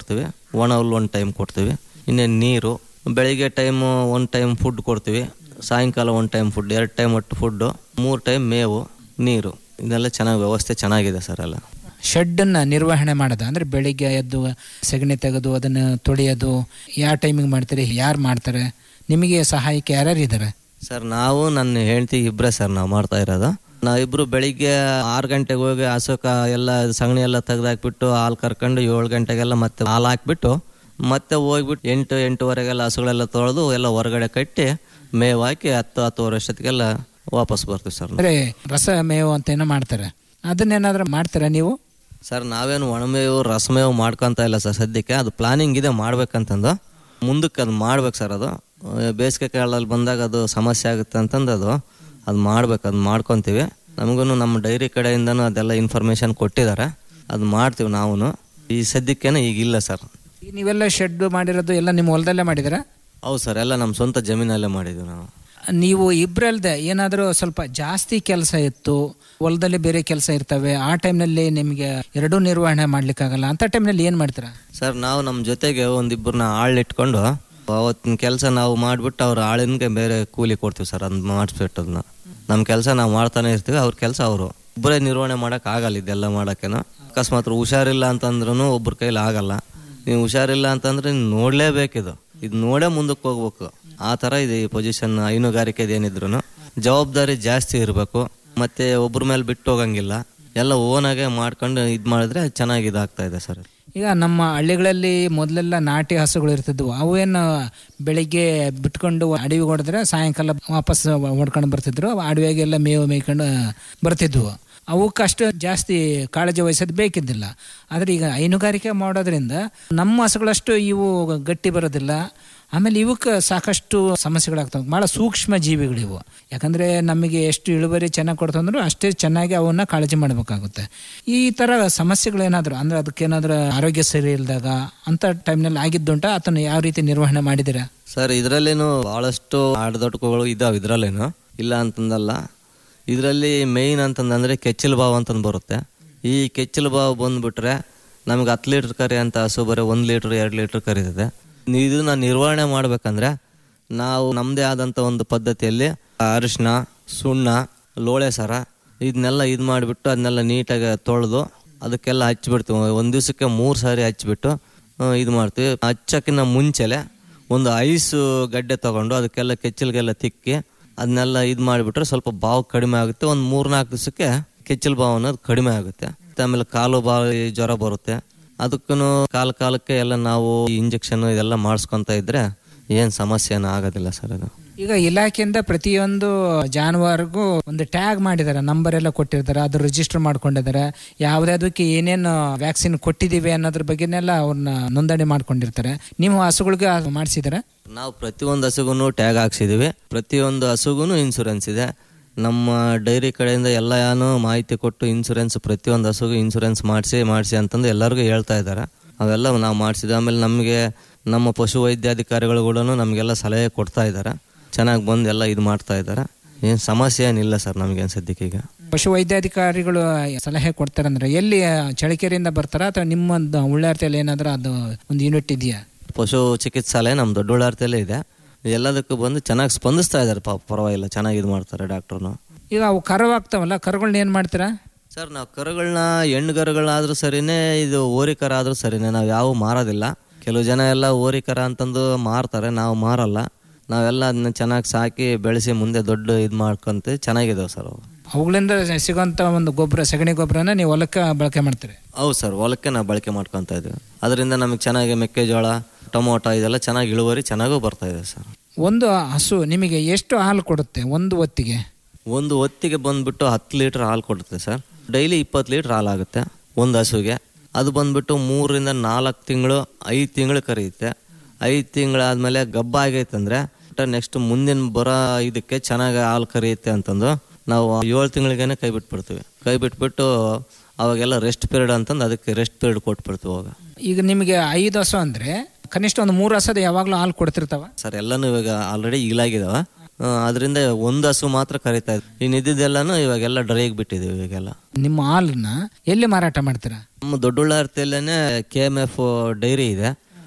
ಒಣ ಹುಲ್ಲು ಒಂದು ಟೈಮ್ ಕೊಡ್ತೀವಿ ಇನ್ನೇನು ನೀರು ಬೆಳಿಗ್ಗೆ ಟೈಮು ಒಂದು ಟೈಮ್ ಫುಡ್ ಕೊಡ್ತೀವಿ ಸಾಯಂಕಾಲ ಒಂದು ಟೈಮ್ ಫುಡ್ ಎರಡು ಟೈಮ್ ಒಟ್ಟು ಫುಡ್ಡು ಮೂರು ಟೈಮ್ ಮೇವು ನೀರು ಇದೆಲ್ಲ ಚೆನ್ನಾಗಿ ವ್ಯವಸ್ಥೆ ಚೆನ್ನಾಗಿದೆ ಸರ್ ಎಲ್ಲ ಶೆಡ್ಡನ್ನು ನಿರ್ವಹಣೆ ಮಾಡೋದು ಅಂದರೆ ಬೆಳಿಗ್ಗೆ ಎದ್ದು ಸಗಣಿ ತೆಗೆದು ಅದನ್ನು ತೊಳೆಯೋದು ಯಾವ ಟೈಮಿಗೆ ಮಾಡ್ತೀರಿ ಯಾರು ಮಾಡ್ತಾರೆ ನಿಮಗೆ ಸಹಾಯಕ್ಕೆ ಯಾರ್ಯಾರು ಇದ್ದಾರೆ ಸರ್ ನಾವು ನನ್ನ ಹೆಂಡತಿ ಇಬ್ಬರೇ ಸರ್ ನಾವು ಮಾಡ್ತಾ ಇರೋದು ನಾವಿಬ್ರು ಬೆಳಿಗ್ಗೆ ಆರು ಗಂಟೆಗೆ ಹೋಗಿ ಹಸುಕ ಎಲ್ಲ ಸಗಣಿ ಎಲ್ಲ ತೆಗೆದಾಕ್ಬಿಟ್ಟು ಹಾಲು ಕರ್ಕೊಂಡು ಏಳು ಗಂಟೆಗೆಲ್ಲ ಮತ್ತೆ ಹಾಲು ಹಾಕ್ಬಿಟ್ಟು ಮತ್ತೆ ಹೋಗ್ಬಿಟ್ಟು ಎಂಟು ಎಂಟೂವರೆಗೆಲ್ಲ ಹಸುಗಳೆಲ್ಲ ತೊಳೆದು ಎಲ್ಲ ಹೊರಗಡೆ ಕಟ್ಟಿ ಮೇವು ಹಾಕಿ ಹತ್ತು ಹತ್ತುವರೆ ಅಷ್ಟೊತ್ತಿಗೆಲ್ಲ ವಾಪಸ್ ಬರ್ತೀವಿ ಸರ್ ನಾವು. ಅಂದರೆ ರಸ ಮೇವು ಅಂತ ಏನೋ ಮಾಡ್ತಾರೆ ಅದನ್ನೇನಾದ್ರೂ ಮಾಡ್ತೀರಾ ನೀವು ಸರ್ ನಾವೇನು ಒಣಮೇವು ರಸಮೇವು ಮಾಡ್ಕೊಂತ ಇಲ್ಲ ಸರ್ ಸದ್ಯಕ್ಕೆ ಅದು ಪ್ಲಾನಿಂಗ್ ಇದೆ ಮಾಡ್ಬೇಕಂತಂದು ಮುಂದಕ್ಕೆ ಅದು ಮಾಡ್ಬೇಕು ಸರ್ ಅದು ಅಹ್, ಬೇಸಿಗೆ ಕಾಲದಲ್ಲಿ ಬಂದಾಗ ಅದು ಸಮಸ್ಯೆ ಆಗುತ್ತೆ ಅಂತಂದು ಅದು ಅದು ಮಾಡ್ಬೇಕು ಅದು ಮಾಡ್ಕೊತೀವಿ ನಮಗೂ ನಮ್ಮ ಡೈರಿ ಕಡೆಯಿಂದನೂ ಅದೆಲ್ಲ ಇನ್ಫಾರ್ಮೇಷನ್ ಕೊಟ್ಟಿದ್ದಾರೆ ಅದು ಮಾಡ್ತೀವಿ ನಾವು ಈ ಸದ್ಯಕ್ಕೇನೆ ಈಗ ಇಲ್ಲ ಸರ್ ಈ ನೀವೆಲ್ಲ ಶೆಡ್ ಮಾಡಿರೋದು ಎಲ್ಲ ನಿಮ್ಮ ಹೊಲದಲ್ಲೇ ಮಾಡಿದ್ದೀರಾ ಹೌದು ಸರ್ ಎಲ್ಲ ನಮ್ಮ ಸ್ವಂತ ಜಮೀನಲ್ಲೇ ಮಾಡಿದ್ವಿ ನಾವು ನೀವು ಇಬ್ಬರಲ್ದೆ ಏನಾದರೂ ಸ್ವಲ್ಪ ಜಾಸ್ತಿ ಕೆಲಸ ಇತ್ತು ಹೊಲದಲ್ಲಿ ಬೇರೆ ಕೆಲಸ ಇರ್ತವೆ ಆ ಟೈಮ್ನಲ್ಲಿ ನಿಮಗೆ ಎರಡೂ ನಿರ್ವಹಣೆ ಮಾಡ್ಲಿಕ್ಕಾಗಲ್ಲ ಅಂತ ಟೈಮ್ನಲ್ಲಿ ಏನು ಮಾಡ್ತೀರಾ ಸರ್ ನಾವು ನಮ್ಮ ಜೊತೆಗೆ ಒಂದಿಬ್ಬರನ್ನ ಆಳು ಇಟ್ಕೊಂಡು ಅವತ್ತಿನ ಕೆಲಸ ನಾವು ಮಾಡಿಬಿಟ್ಟು ಅವ್ರ ಆಳಿನ್ಗೆ ಬೇರೆ ಕೂಲಿ ಕೊಡ್ತೀವಿ ಸರ್ ಅದನ್ನ ಮಾಡಿಸ್ಬಿಟ್ಟು ಅದನ್ನ ನಮ್ಮ ಕೆಲಸ ನಾವು ಮಾಡ್ತಾನೆ ಇರ್ತೀವಿ ಅವ್ರ ಕೆಲಸ ಅವರು ಒಬ್ಬರೇ ನಿರ್ವಹಣೆ ಮಾಡೋಕೆ ಆಗಲ್ಲ ಇದೆಲ್ಲ ಮಾಡೋಕ್ಕೇನೋ ಅಕಸ್ಮಾತ್ ಹುಷಾರಿಲ್ಲ ಅಂತಂದ್ರೂ ಒಬ್ಬರ ಕೈಲಿ ಆಗಲ್ಲ ನೀವು ಹುಷಾರಿಲ್ಲ ಅಂತಂದ್ರೆ ನೀವು ನೋಡಲೇಬೇಕಿದು ಇದು ನೋಡೇ ಮುಂದಕ್ಕೆ ಹೋಗ್ಬೇಕು ಆ ಥರ ಇದೆ ಈ ಪೊಸಿಷನ್ ಹೈನುಗಾರಿಕೆದು ಏನಿದ್ರು ಜವಾಬ್ದಾರಿ ಜಾಸ್ತಿ ಇರಬೇಕು ಮತ್ತೆ ಒಬ್ಬರ ಮೇಲೆ ಬಿಟ್ಟು ಹೋಗಂಗಿಲ್ಲ ಎಲ್ಲ ಓನಾಗೆ ಮಾಡ್ಕೊಂಡು ಇದು ಮಾಡಿದ್ರೆ ಚೆನ್ನಾಗಿ ಇದಾಗ್ತಾ ಇದೆ ಸರ್ ಈಗ ನಮ್ಮ ಹಳ್ಳಿಗಳಲ್ಲಿ ಮೊದಲೆಲ್ಲ ನಾಟಿ ಹಸುಗಳು ಇರ್ತಿದ್ವು ಅವೇನು ಬೆಳಿಗ್ಗೆ ಬಿಟ್ಕೊಂಡು ಅಡವಿಗೆ ಹೊಡೆದ್ರೆ ಸಾಯಂಕಾಲ ವಾಪಸ್ ಹೊಡ್ಕೊಂಡು ಬರ್ತಿದ್ರು ಅಡವಿಯಾಗೆಲ್ಲ ಮೇವು ಮೇಯ್ಕೊಂಡು ಬರ್ತಿದ್ವು ಅವಕ್ಕೆ ಅಷ್ಟು ಜಾಸ್ತಿ ಕಾಳಜಿ ವಹಿಸೋದು ಬೇಕಿದ್ದಿಲ್ಲ ಆದರೆ ಈಗ ಹೈನುಗಾರಿಕೆ ಮಾಡೋದ್ರಿಂದ ನಮ್ಮ ಹಸುಗಳಷ್ಟು ಇವು ಗಟ್ಟಿ ಬರೋದಿಲ್ಲ ಆಮೇಲೆ ಇವಕ್ಕೆ ಸಾಕಷ್ಟು ಸಮಸ್ಯೆಗಳಾಗ್ತವೆ ಭಾಳ ಸೂಕ್ಷ್ಮ ಜೀವಿಗಳು ಇವು ಯಾಕಂದರೆ ನಮಗೆ ಎಷ್ಟು ಇಳುವರಿ ಚೆನ್ನಾಗಿ ಕೊಡ್ತಂದ್ರೂ ಅಷ್ಟೇ ಚೆನ್ನಾಗಿ ಅವನ್ನ ಕಾಳಜಿ ಮಾಡಬೇಕಾಗುತ್ತೆ ಈ ಥರ ಸಮಸ್ಯೆಗಳೇನಾದರೂ ಅಂದರೆ ಅದಕ್ಕೇನಾದ್ರೂ ಆರೋಗ್ಯ ಸರಿ ಇಲ್ದಾಗ ಅಂಥ ಟೈಮ್ನಲ್ಲಿ ಆಗಿದ್ದುಂಟ ಅದನ್ನು ಯಾವ ರೀತಿ ನಿರ್ವಹಣೆ ಮಾಡಿದ್ದೀರಾ ಸರ್ ಇದರಲ್ಲೇನು ಭಾಳಷ್ಟು ಆಡದೊಟ್ಕುಗಳು ಇದಾವೆ ಇದರಲ್ಲೇನು ಇಲ್ಲ ಅಂತಂದಲ್ಲ ಇದರಲ್ಲಿ ಮೇಯ್ನ್ ಅಂತಂದ್ರೆ ಕೆಚ್ಚಲು ಬಾವು ಅಂತಂದು ಬರುತ್ತೆ ಈ ಕೆಚ್ಚಲು ಬಾವು ಬಂದ್ಬಿಟ್ರೆ ನಮ್ಗೆ ಹತ್ತು ಲೀಟ್ರ್ ಕರಿ ಅಂತ ಹಸು ಬರೀ ಒಂದು ಲೀಟ್ರ್ ಎರಡು ಲೀಟ್ರ್ ಕರೀತದೆ ಇದನ್ನ ನಿರ್ವಹಣೆ ಮಾಡ್ಬೇಕಂದ್ರೆ ನಾವು ನಮ್ಮದೇ ಆದಂಥ ಒಂದು ಪದ್ಧತಿಯಲ್ಲಿ ಅರಿಶಿನ ಸುಣ್ಣ ಲೋಳೆ ಸರ ಇದನ್ನೆಲ್ಲ ಇದು ಮಾಡಿಬಿಟ್ಟು ಅದನ್ನೆಲ್ಲ ನೀಟಾಗಿ ತೊಳೆದು ಅದಕ್ಕೆಲ್ಲ ಹಚ್ಬಿಡ್ತೀವಿ ಒಂದು ದಿವಸಕ್ಕೆ ಮೂರು ಸಾರಿ ಹಚ್ಬಿಟ್ಟು ಇದು ಮಾಡ್ತೀವಿ ಹಚ್ಚಕ್ಕಿಂತ ಮುಂಚೆಲೆ ಒಂದು ಐಸು ಗಡ್ಡೆ ತಗೊಂಡು ಅದಕ್ಕೆಲ್ಲ ಕೆಚ್ಚಲ್ಗೆಲ್ಲ ತಿಕ್ಕಿ ಅದನ್ನೆಲ್ಲ ಇದು ಮಾಡಿಬಿಟ್ರೆ ಸ್ವಲ್ಪ ಬಾವು ಕಡಿಮೆ ಆಗುತ್ತೆ ಒಂದು ಮೂರ್ನಾಲ್ಕು ದಿವಸಕ್ಕೆ ಕೆಚ್ಚಲು ಬಾವು ಅನ್ನೋದು ಕಡಿಮೆ ಆಗುತ್ತೆ ಮತ್ತೆ ಆಮೇಲೆ ಕಾಲು ಬಾವಿ ಜ್ವರ ಬರುತ್ತೆ ಅದಕ್ಕೂ ಕಾಲ ಕಾಲಕ್ಕೆ ಎಲ್ಲ ನಾವು ಇಂಜೆಕ್ಷನ್ ಇದೆಲ್ಲ ಮಾಡಿಸ್ಕೊಂತ ಇದ್ರೆ ಏನು ಸಮಸ್ಯೆ ಏನು ಆಗೋದಿಲ್ಲ ಸರ್ ಅದು ಈಗ ಇಲಾಖೆಯಿಂದ ಪ್ರತಿಯೊಂದು ಜಾನುವಾರಿಗೂ ಒಂದು ಟ್ಯಾಗ್ ಮಾಡಿದ್ದಾರೆ ನಂಬರ್ ಎಲ್ಲ ಕೊಟ್ಟಿರ್ತಾರೆ ಅದು ರಿಜಿಸ್ಟರ್ ಮಾಡ್ಕೊಂಡಿದ್ದಾರೆ ಯಾವುದಾದಕ್ಕೆ ಏನೇನು ವ್ಯಾಕ್ಸಿನ್ ಕೊಟ್ಟಿದ್ದೀವಿ ಅನ್ನೋದ್ರ ಬಗ್ಗೆನೆಲ್ಲ ಅವ್ರನ್ನ ನೋಂದಣಿ ಮಾಡ್ಕೊಂಡಿರ್ತಾರೆ ನೀವು ಹಸುಗಳಿಗೆ ಮಾಡಿಸಿದಾರೆ ನಾವು ಪ್ರತಿಯೊಂದು ಹಸುಗೂ ಟ್ಯಾಗ್ ಹಾಕ್ಸಿದೀವಿ ಪ್ರತಿಯೊಂದು ಹಸುಗೂ ಇನ್ಸೂರೆನ್ಸ್ ಇದೆ ನಮ್ಮ ಡೈರಿ ಕಡೆಯಿಂದ ಎಲ್ಲ ಏನು ಮಾಹಿತಿ ಕೊಟ್ಟು ಇನ್ಸೂರೆನ್ಸ್ ಪ್ರತಿಯೊಂದು ಹಸುಗೂ ಇನ್ಸೂರೆನ್ಸ್ ಮಾಡಿಸಿ ಮಾಡಿಸಿ ಅಂತಂದು ಎಲ್ಲರಿಗೂ ಹೇಳ್ತಾ ಇದ್ದಾರೆ ಅವೆಲ್ಲ ನಾವು ಮಾಡಿಸಿದ್ವಿ ಆಮೇಲೆ ನಮಗೆ ನಮ್ಮ ಪಶು ವೈದ್ಯಾಧಿಕಾರಿಗಳು ಕೂಡ ನಮಗೆಲ್ಲ ಸಲಹೆ ಕೊಡ್ತಾ ಇದ್ದಾರೆ ಚೆನ್ನಾಗಿ ಬಂದು ಎಲ್ಲ ಇದು ಮಾಡ್ತಾ ಇದ್ದಾರೆ ಏನು ಸಮಸ್ಯೆ ಏನಿಲ್ಲ ಸರ್ ನಮಗೇನು ಸದ್ಯಕ್ಕೆ ಈಗ ಪಶು ವೈದ್ಯಾಧಿಕಾರಿಗಳು ಸಲಹೆ ಕೊಡ್ತಾರೆ ಅಂದ್ರೆ ಎಲ್ಲಿ ಚಳಿಕೆರೆಯಿಂದ ಬರ್ತಾರ ಅಥವಾ ನಿಮ್ಮೊಂದು ಉಳ್ಳಾರ್ತಿಯಲ್ಲಿ ಏನಾದ್ರೂ ಅದು ಒಂದು ಯೂನಿಟ್ ಇದೆಯಾ ಪಶು ಚಿಕಿತ್ಸಾಲಯ ನಮ್ಮ ದೊಡ್ಡಬಳ್ಳಾರ್ತಿಯಲ್ಲೇ ಇದೆ ಎಲ್ಲದಕ್ಕೂ ಬಂದು ಚೆನ್ನಾಗಿ ಸ್ಪಂದಿಸ್ತಾ ಇದ್ದಾರೆ ಪಾಪ ಪರವಾಗಿಲ್ಲ ಚೆನ್ನಾಗಿ ಇದು ಮಾಡ್ತಾರೆ ಡಾಕ್ಟ್ರು ಈಗ ಅವು ಕರುವಾಗ್ತಾವಲ್ಲ ಕರುಗಳನ್ನ ಏನು ಮಾಡ್ತೀರಾ ಸರ್ ನಾವು ಕರುಗಳನ್ನ ಹೆಣ್ಣು ಕರುಗಳಾದ್ರೂ ಸರಿನೇ ಇದು ಓರಿ ಕರ ಆದ್ರೂ ಸರಿನೇ ನಾವು ಯಾವ ಮಾರೋದಿಲ್ಲ ಕೆಲವು ಜನ ಎಲ್ಲ ಓರಿ ಕರ ಅಂತಂದು ಮಾರ್ತಾರೆ ನಾವು ಮಾರಲ್ಲ ನಾವೆಲ್ಲ ಅದನ್ನ ಚೆನ್ನಾಗಿ ಸಾಕಿ ಬೆಳೆಸಿ ಮುಂದೆ ದೊಡ್ಡ ಇದು ಮಾಡ್ಕೊಂತೀವಿ ಚೆನ್ನಾಗಿದಾವೆ ಸರ್ ಅವು ಅವುಗಳಿಂದ ಸಿಗೋಂಥ ಒಂದು ಗೊಬ್ಬರ ಸಗಣಿ ಗೊಬ್ಬರನ ನೀವು ಹೊಲಕ್ಕೆ ಬಳಕೆ ಮಾಡ್ತೀರಿ ಹೌದು ಸರ್ ಹೊಲಕ್ಕೆ ನಾವು ಬಳಕೆ ಮಾಡ್ಕೊತಾ ಇದ್ದೀವಿ ಅದರಿಂದ ನಮಗೆ ಚೆನ್ನಾಗಿ ಮೆಕ್ಕೆಜೋಳ ಟೊಮೊಟೊ ಇದೆಲ್ಲ ಚೆನ್ನಾಗಿ ಇಳುವರಿ ಚೆನ್ನಾಗೂ ಬರ್ತಾ ಇದೆ ಸರ್ ಒಂದು ಹಸು ನಿಮಗೆ ಎಷ್ಟು ಹಾಲು ಕೊಡುತ್ತೆ ಒಂದು ಹೊತ್ತಿಗೆ ಒಂದು ಹೊತ್ತಿಗೆ ಬಂದ್ಬಿಟ್ಟು ಹತ್ತು ಲೀಟ್ರ್ ಹಾಲು ಕೊಡುತ್ತೆ ಸರ್ ಡೈಲಿ ಇಪ್ಪತ್ತು ಲೀಟ್ರ್ ಹಾಲು ಆಗುತ್ತೆ ಒಂದು ಹಸುಗೆ ಅದು ಬಂದ್ಬಿಟ್ಟು ಮೂರರಿಂದ ನಾಲ್ಕು ತಿಂಗಳು ಐದು ತಿಂಗಳು ಕರೆಯುತ್ತೆ ಐದು ತಿಂಗಳಾದ್ಮೇಲೆ ಗಬ್ಬ ಆಗೈತಂದ್ರೆ ನೆಕ್ಸ್ಟ್ ಮುಂದಿನ ಬರೋ ಇದಕ್ಕೆ ಚೆನ್ನಾಗಿ ಹಾಲು ಕರೆಯುತ್ತೆ ಅಂತಂದು ನಾವು ಏಳು ತಿಂಗಳಿಗೇನೆ ಕೈ ಬಿಟ್ಬಿಡ್ತೀವಿ ಕೈ ಬಿಟ್ಬಿಟ್ಟು ಅವಾಗೆಲ್ಲ ರೆಸ್ಟ್ ಪೀರಿಯಡ್ ಅಂತಂದು ಅದಕ್ಕೆ ರೆಸ್ಟ್ ಪೀರಿಯಡ್ ಕೊಟ್ಬಿಡ್ತೀವಿ ಅವಾಗ ಈಗ ನಿಮಗೆ ಐದು ಹಸು ಅಂದ್ರೆ ಕನಿಷ್ಠ ಒಂದು ಮೂರು ಹಸದ ಯಾವಾಗಲೂ ಹಾಲು ಕೊಡ್ತಿರ್ತಾವ ಸರ್ ಎಲ್ಲನೂ ಇವಾಗ ಆಲ್ರೆಡಿ ಈಲಾಗಿದಾವ ಅದರಿಂದ ಒಂದು ಹಸು ಮಾತ್ರ ಕರಿತಾ ಇದ್ವಿ ಇನ್ನು ಇದ್ದಿದ್ದೆಲ್ಲನೂ ಇವಾಗೆಲ್ಲ ಡ್ರೈಗೆ ಬಿಟ್ಟಿದ್ದೀವಿ ಇವಾಗೆಲ್ಲ ನಿಮ್ಮ ಹಾಲನ್ನ ಎಲ್ಲಿ ಮಾರಾಟ ಮಾಡ್ತೀರಾ ನಮ್ಮ ದೊಡ್ಡಬಳ್ಳಾರ್ತಿಯಲ್ಲೇ ಕೆ ಎಮ್ ಎಫ್ ಡೈರಿ ಇದೆ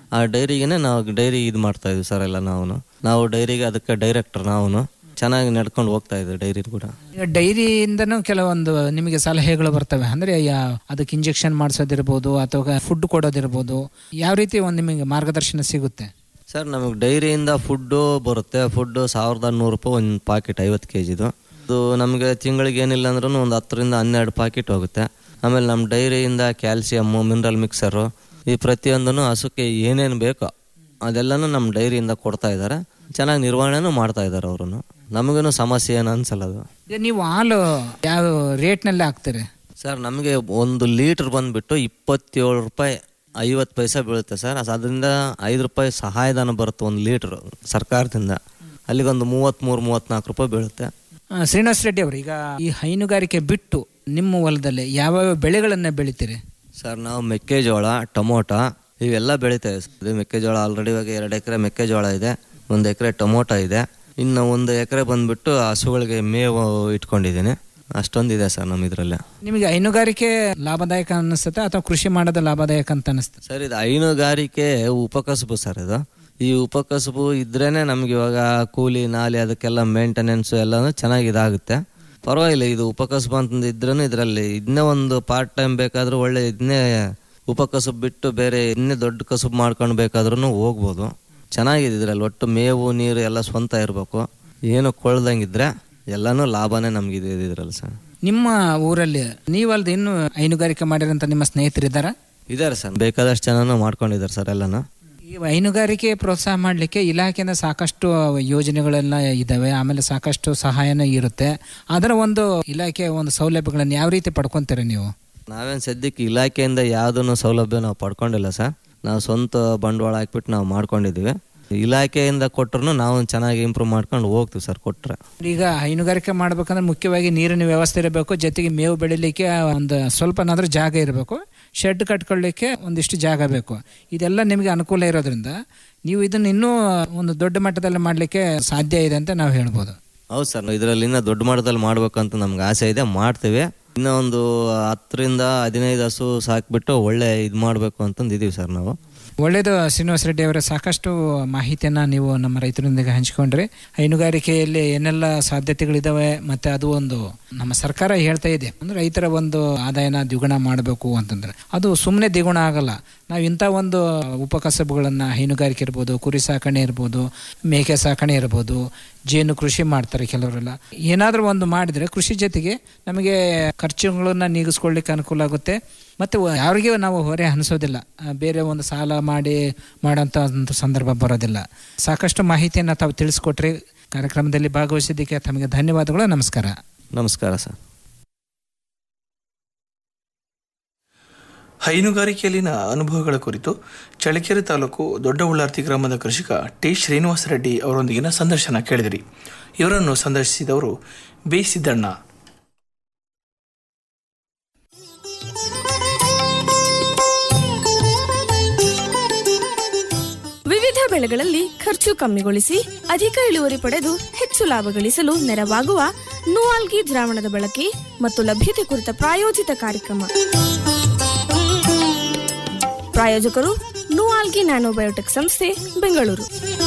ಆ ಡೈರಿಗೆನೆ ನಾವು ಡೈರಿ ಇದು ಮಾಡ್ತಾ ಇದ್ವಿ ಸರ್ ಎಲ್ಲ ನಾವು ನಾವು ಡೈರಿಗೆ ಅದಕ್ಕೆ ಡೈರೆಕ್ಟರ್ ನಾವು ಚೆನ್ನಾಗಿ ನಡ್ಕೊಂಡು ಹೋಗ್ತಾ ಇದ್ವಿ ಡೈರಿ ಕೂಡ ಈಗ ಡೈರಿಯಿಂದನೂ ಕೆಲವೊಂದು ನಿಮಗೆ ಸಲಹೆಗಳು ಬರ್ತವೆ ಅಂದ್ರೆ ಯಾ- ಅದಕ್ಕೆ ಇಂಜೆಕ್ಷನ್ ಮಾಡಿಸೋದಿರ್ಬೋದು ಅಥವಾ ಫುಡ್ ಕೊಡೋದಿರ್ಬೋದು ಯಾವ ರೀತಿ ಒಂದು ನಿಮಗೆ ಮಾರ್ಗದರ್ಶನ ಸಿಗುತ್ತೆ ಸರ್ ನಮಗೆ ಡೈರಿಯಿಂದ ಫುಡ್ಡು ಬರುತ್ತೆ ಫುಡ್ಡು ಸಾವಿರದ ನೂರು ರೂಪಾಯಿ ಒಂದು ಪಾಕೆಟ್ ಐವತ್ತು ಕೆ ಜಿದು ಅದು ನಮಗೆ ತಿಂಗಳಿಗೆ ಏನಿಲ್ಲ ಅಂದ್ರೂ ಒಂದು ಹತ್ತರಿಂದ ಹನ್ನೆರಡು ಪಾಕೆಟ್ ಹೋಗುತ್ತೆ ಆಮೇಲೆ ನಮ್ಮ ಡೈರಿಯಿಂದ ಕ್ಯಾಲ್ಸಿಯಮ್ಮು ಮಿನರಲ್ ಮಿಕ್ಸರು ಈ ಪ್ರತಿಯೊಂದನ್ನು ಹಸುಕ್ಕೆ ಏನೇನು ಬೇಕೋ ಅದೆಲ್ಲನೂ ನಮ್ಮ ಡೈರಿಯಿಂದ ಕೊಡ್ತಾ ಇದ್ದಾರೆ ಚೆನ್ನಾಗಿ ನಿರ್ವಹಣೆನೂ ಮಾಡ್ತಾ ಇದ್ದಾರೆ ಅವರು ನಮಗೇನು ಸಮಸ್ಯೆ ಏನು ಅನ್ಸಲ್ಲ ಅದು ಈಗ ನೀವು ಹಾಲು ಯಾವ ರೇಟ್ನಲ್ಲಿ ಹಾಕ್ತೀರಿ ಸರ್ ನಮಗೆ ಒಂದು ಲೀಟ್ರ್ ಬಂದುಬಿಟ್ಟು ಇಪ್ಪತ್ತೇಳು ರೂಪಾಯಿ ಐವತ್ತು ಪೈಸೆ ಬೀಳುತ್ತೆ ಸರ್ ಅದರಿಂದ ಐದು ರೂಪಾಯಿ ಸಹಾಯಧನ ಬರುತ್ತೆ ಒಂದು ಲೀಟ್ರ್ ಸರ್ಕಾರದಿಂದ ಅಲ್ಲಿಗೊಂದು ಮೂವತ್ತ್ಮೂರು ಮೂವತ್ತ್ನಾಲ್ಕು ರೂಪಾಯಿ ಬೀಳುತ್ತೆ ಆ, ಶ್ರೀನಿವಾಸ್ ರೆಡ್ಡಿ ಅವರು ಈಗ ಈ ಹೈನುಗಾರಿಕೆ ಬಿಟ್ಟು ನಿಮ್ಮ ಹೊಲದಲ್ಲಿ ಯಾವ್ಯಾವ ಬೆಳೆಗಳನ್ನ ಬೆಳಿತೀರಿ ಸರ್ ನಾವು ಮೆಕ್ಕೆಜೋಳ ಟೊಮೊಟೊ ಇವೆಲ್ಲ ಬೆಳಿತೇವೆ ಇದು ಮೆಕ್ಕೆಜೋಳ ಆಲ್ರೆಡಿ ಇವಾಗ ಎರಡು ಎಕರೆ ಮೆಕ್ಕೆಜೋಳ ಇದೆ ಒಂದು ಎಕರೆ ಟೊಮೊಟೊ ಇದೆ ಇನ್ನು ಒಂದು ಎಕರೆ ಬಂದ್ಬಿಟ್ಟು ಹಸುಗಳಿಗೆ ಮೇವು ಇಟ್ಕೊಂಡಿದ್ದೀನಿ ಅಷ್ಟೊಂದಿದೆ ಸರ್ ನಮ್ಮ ಇದರಲ್ಲಿ ನಿಮಗೆ ಹೈನುಗಾರಿಕೆ ಲಾಭದಾಯಕ ಅನಿಸುತ್ತೆ ಅಥವಾ ಕೃಷಿ ಮಾಡೋದು ಲಾಭದಾಯಕ ಅಂತ ಅನಿಸುತ್ತೆ ಸರ್ ಇದು ಹೈನುಗಾರಿಕೆ ಉಪಕಸಬು ಸರ್ ಇದು ಈ ಉಪಕಸಬು ಇದ್ರೇನೆ ನಮ್ಗೆ ಇವಾಗ ಕೂಲಿ ನಾಲಿ ಅದಕ್ಕೆಲ್ಲ ಮೇಂಟೆನೆನ್ಸ್ ಎಲ್ಲಾನು ಚೆನ್ನಾಗಿ ಇದಾಗುತ್ತೆ ಪರವಾಗಿಲ್ಲ ಇದು ಉಪಕಸಬು ಅಂತಂದು ಇದ್ರೂ ಇದರಲ್ಲಿ ಇದನ್ನೇ ಒಂದು ಪಾರ್ಟ್ ಟೈಮ್ ಬೇಕಾದ್ರೂ ಒಳ್ಳೆ ಇದನ್ನೇ ಉಪಕಸಬು ಬಿಟ್ಟು ಬೇರೆ ಇನ್ನೇ ದೊಡ್ಡ ಕಸಬು ಮಾಡ್ಕೊಂಡು ಬೇಕಾದ್ರೂ ಹೋಗ್ಬೋದು ಚೆನ್ನಾಗಿದೆ ಇದರಲ್ಲಿ ಒಟ್ಟು ಮೇವು ನೀರು ಎಲ್ಲ ಸ್ವಂತ ಇರಬೇಕು ಏನು ಕೊಳ್ದಂಗಿದ್ರೆ ಎಲ್ಲಾನು ಲಾಭನೇ ನಮ್ಗಿದೆ ಇದ್ರಲ್ಲಿ ಸರ್ ನಿಮ್ಮ ಊರಲ್ಲಿ ನೀವಲ್ದು ಇನ್ನು ಹೈನುಗಾರಿಕೆ ಮಾಡಿರೋಂಥ ನಿಮ್ಮ ಸ್ನೇಹಿತರಿದ್ದಾರ ಇದಾರೆ ಸರ್ ಬೇಕಾದಷ್ಟು ಜನನು ಮಾಡ್ಕೊಂಡಿದ್ದಾರೆ ಸರ್ ಎಲ್ಲಾನು ಈ ಹೈನುಗಾರಿಕೆ ಪ್ರೋತ್ಸಾಹ ಮಾಡಲಿಕ್ಕೆ ಇಲಾಖೆಯಿಂದ ಸಾಕಷ್ಟು ಯೋಜನೆಗಳೆಲ್ಲ ಇದ್ದಾವೆ ಆಮೇಲೆ ಸಾಕಷ್ಟು ಸಹಾಯನೂ ಇರುತ್ತೆ ಅದರ ಒಂದು ಇಲಾಖೆ ಒಂದು ಸೌಲಭ್ಯಗಳನ್ನು ಯಾವ ರೀತಿ ಪಡ್ಕೊಂತೀರಿ ನೀವು ನಾವೇನು ಸದ್ಯಕ್ಕೆ ಇಲಾಖೆಯಿಂದ ಯಾವುದನ್ನು ಸೌಲಭ್ಯ ನಾವು ಪಡ್ಕೊಂಡಿಲ್ಲ ಸರ್ ನಾವು ಸ್ವಂತ ಬಂಡವಾಳ ಹಾಕ್ಬಿಟ್ಟು ನಾವು ಮಾಡ್ಕೊಂಡಿದ್ದೀವಿ ಇಲಾಖೆಯಿಂದ ಕೊಟ್ಟರು ನಾವು ಚೆನ್ನಾಗಿ ಇಂಪ್ರೂವ್ ಮಾಡ್ಕೊಂಡು ಹೋಗ್ತೀವಿ ಸರ್ ಕೊಟ್ಟರೆ ಈಗ ಹೈನುಗಾರಿಕೆ ಮಾಡ್ಬೇಕಂದ್ರೆ ಮುಖ್ಯವಾಗಿ ನೀರಿನ ವ್ಯವಸ್ಥೆ ಇರಬೇಕು ಜೊತೆಗೆ ಮೇವು ಬೆಳಿಲಿಕ್ಕೆ ಒಂದು ಸ್ವಲ್ಪನಾದ್ರೂ ಜಾಗ ಇರಬೇಕು ಶೆಡ್ ಕಟ್ಕೊಳ್ಳಿಕ್ಕೆ ಒಂದಿಷ್ಟು ಜಾಗ ಬೇಕು ಇದೆಲ್ಲ ನಿಮಗೆ ಅನುಕೂಲ ಇರೋದ್ರಿಂದ ನೀವು ಇದನ್ನ ಇನ್ನೂ ಒಂದು ದೊಡ್ಡ ಮಟ್ಟದಲ್ಲಿ ಮಾಡಲಿಕ್ಕೆ ಸಾಧ್ಯ ಇದೆ ಅಂತ ನಾವು ಹೇಳ್ಬೋದು ಹೌದು ಸರ್ ಇದರಲ್ಲಿ ಇನ್ನೂ ದೊಡ್ಡ ಮಟ್ಟದಲ್ಲಿ ಮಾಡ್ಬೇಕಂತ ನಮ್ಗೆ ಆಸೆ ಇದೆ ಮಾಡ್ತೀವಿ ಇನ್ನೂ ಒಂದು ಹತ್ತರಿಂದ ಹದಿನೈದು ಹಸು ಸಾಕ್ಬಿಟ್ಟು ಒಳ್ಳೆ ಇದು ಮಾಡಬೇಕು ಅಂತಂದು ಇದೀವಿ ಸರ್ ನಾವು ಒಳ್ಳೆಯದು ಶ್ರೀನಿವಾಸ ರೆಡ್ಡಿ ಅವರ ಸಾಕಷ್ಟು ಮಾಹಿತಿಯನ್ನು ನೀವು ನಮ್ಮ ರೈತರೊಂದಿಗೆ ಹಂಚಿಕೊಂಡ್ರಿ ಹೈನುಗಾರಿಕೆಯಲ್ಲಿ ಏನೆಲ್ಲ ಸಾಧ್ಯತೆಗಳಿದಾವೆ ಮತ್ತೆ ಅದು ಒಂದು ನಮ್ಮ ಸರ್ಕಾರ ಹೇಳ್ತಾ ಇದೆ ಅಂದ್ರೆ ರೈತರ ಒಂದು ಆದಾಯನ ದ್ವಿಗುಣ ಮಾಡಬೇಕು ಅಂತಂದ್ರೆ ಅದು ಸುಮ್ಮನೆ ದ್ವಿಗುಣ ಆಗಲ್ಲ ನಾವು ಇಂಥ ಒಂದು ಉಪಕಸಬುಗಳನ್ನು ಹೈನುಗಾರಿಕೆ ಇರ್ಬೋದು ಕುರಿ ಸಾಕಣೆ ಇರ್ಬೋದು ಮೇಕೆ ಸಾಕಣೆ ಇರ್ಬೋದು ಜೇನು ಕೃಷಿ ಮಾಡ್ತಾರೆ ಕೆಲವರೆಲ್ಲ ಏನಾದರೂ ಒಂದು ಮಾಡಿದರೆ ಕೃಷಿ ಜೊತೆಗೆ ನಮಗೆ ಖರ್ಚುಗಳನ್ನ ನೀಗಿಸ್ಕೊಳ್ಳಿಕ್ಕೆ ಅನುಕೂಲ ಆಗುತ್ತೆ ಮತ್ತು ಯಾರಿಗೂ ನಾವು ಹೊರೆ ಅನಿಸೋದಿಲ್ಲ ಆ, ಬೇರೆ ಒಂದು ಸಾಲ ಮಾಡಿ ಮಾಡೋಂಥ ಒಂದು ಸಂದರ್ಭ ಬರೋದಿಲ್ಲ ಸಾಕಷ್ಟು ಮಾಹಿತಿಯನ್ನು ತಾವು ತಿಳಿಸ್ಕೊಟ್ರಿ ಕಾರ್ಯಕ್ರಮದಲ್ಲಿ ಭಾಗವಹಿಸಿದ್ದಕ್ಕೆ ತಮಗೆ ಧನ್ಯವಾದಗಳು ನಮಸ್ಕಾರ ನಮಸ್ಕಾರ ಸರ್ ಹೈನುಗಾರಿಕೆಯಲ್ಲಿನ ಅನುಭವಗಳ ಕುರಿತು ಚಳ್ಳಕೆರೆ ತಾಲೂಕು ದೊಡ್ಡ ಉಳ್ಳಾರ್ತಿ ಗ್ರಾಮದ ಕೃಷಿಕ ಟಿ ಶ್ರೀನಿವಾಸ ರೆಡ್ಡಿ ಅವರೊಂದಿಗಿನ ಸಂದರ್ಶನ ಕೇಳಿದಿರಿ ಇವರನ್ನು ಸಂದರ್ಶಿಸಿದವರು ಬಿ ಸಿದ್ದಣ್ಣ ವಿವಿಧ ಬೆಳೆಗಳಲ್ಲಿ ಖರ್ಚು ಕಮ್ಮಿಗೊಳಿಸಿ ಅಧಿಕ ಇಳುವರಿ ಪಡೆದು ಹೆಚ್ಚು ಲಾಭ ಗಳಿಸಲು ನೆರವಾಗುವ ನೂಆಲ್ಗಿ ದ್ರಾವಣದ ಬಳಕೆ ಮತ್ತು ಲಭ್ಯತೆ ಕುರಿತ ಪ್ರಾಯೋಜಿತ ಕಾರ್ಯಕ್ರಮ ಪ್ರಾಯೋಜಕರು ನೂಆಲ್ಗಿ ನ್ಯಾನೋಬಯೋಟೆಕ್ ಸಂಸ್ಥೆ ಬೆಂಗಳೂರು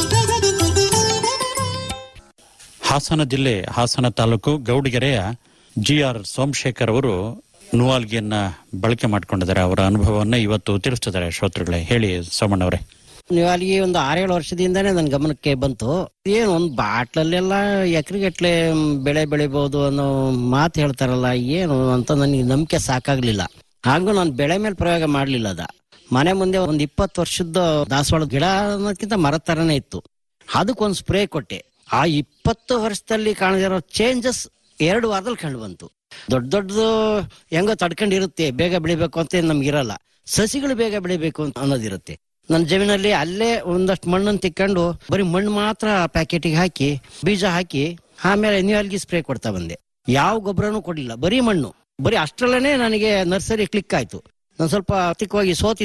ಹಾಸನ ಜಿಲ್ಲೆ ಹಾಸನ ತಾಲೂಕು ಗೌಡಿಗೆರೆಯ ಜಿ ಆರ್ ಸೋಮಶೇಖರ್ ಅವರು ನುವಾಲ್ಗಿಯನ್ನ ಬಳಕೆ ಮಾಡ್ಕೊಂಡಿದ್ದಾರೆ ಅವರ ಅನುಭವವನ್ನ ಇವತ್ತು ತಿಳಿಸ್ತಿದ್ದಾರೆ ಶ್ರೋತೃಗಳೇ ಹೇಳಿ ಸೋಮಣ್ಣ ಅವರೇ ನೀವು ಅಲ್ಲಿಗೆ ಒಂದು ಆರೇಳು ವರ್ಷದಿಂದಾನೇ ನನ್ನ ಗಮನಕ್ಕೆ ಬಂತು ಏನು ಒಂದು ಬಾಟ್ಲಲ್ಲೆಲ್ಲ ಎಕರೆಗಟ್ಲೆ ಬೆಳೆ ಬೆಳಿಬಹುದು ಅನ್ನೋ ಮಾತು ಹೇಳ್ತಾರಲ್ಲ ಏನು ಅಂತ ನನಗೆ ನಂಬಿಕೆ ಸಾಕಾಗ್ಲಿಲ್ಲ ಹಾಗೂ ನಾನು ಬೆಳೆ ಮೇಲೆ ಪ್ರಯೋಗ ಮಾಡ್ಲಿಲ್ಲ ಅದ ಮನೆ ಮುಂದೆ ಒಂದು ಇಪ್ಪತ್ತು ವರ್ಷದ ದಾಸವಾಳ ಗಿಡ ಅನ್ನೋದಕ್ಕಿಂತ ಮರದ ತರನೇ ಇತ್ತು ಅದಕ್ಕೊಂದು ಸ್ಪ್ರೇ ಕೊಟ್ಟೆ ಆ ಇಪ್ಪತ್ತು ವರ್ಷದಲ್ಲಿ ಕಾಣದಿರೋ ಚೇಂಜಸ್ ಎರಡು ವಾರದಲ್ಲಿ ಕಂಡು ಬಂತು ದೊಡ್ಡ ದೊಡ್ಡದು ಹೆಂಗೋ ತಡ್ಕೊಂಡಿರುತ್ತೆ ಬೇಗ ಬೆಳಿಬೇಕು ಅಂತ ನಮ್ಗಿರಲ್ಲ ಸಸಿಗಳು ಬೇಗ ಬೆಳಿಬೇಕು ಅಂತ ಅನ್ನೋದಿರುತ್ತೆ ನನ್ನ ಜಮೀನಲ್ಲಿ ಅಲ್ಲೇ ಒಂದಷ್ಟು ಮಣ್ಣನ್ನು ತಿಕ್ಕೊಂಡು ಬರೀ ಮಣ್ಣು ಮಾತ್ರ ಪ್ಯಾಕೆಟಿಗೆ ಹಾಕಿ ಬೀಜ ಹಾಕಿ ಆಮೇಲೆ ನ್ಯೂಯಲ್ಗಿ ಸ್ಪ್ರೇ ಕೊಡ್ತಾ ಬಂದೆ ಯಾವ ಗೊಬ್ಬರನೂ ಕೊಡ್ಲಿಲ್ಲ ಬರೀ ಮಣ್ಣು ಬರೀ ಅಷ್ಟರಲ್ಲೇ ನನಗೆ ನರ್ಸರಿ ಕ್ಲಿಕ್ ಆಯ್ತು ನಾನು ಸ್ವಲ್ಪ ತಿಕ್ಕವಾಗಿ ಸೋತಿದ್ದೆ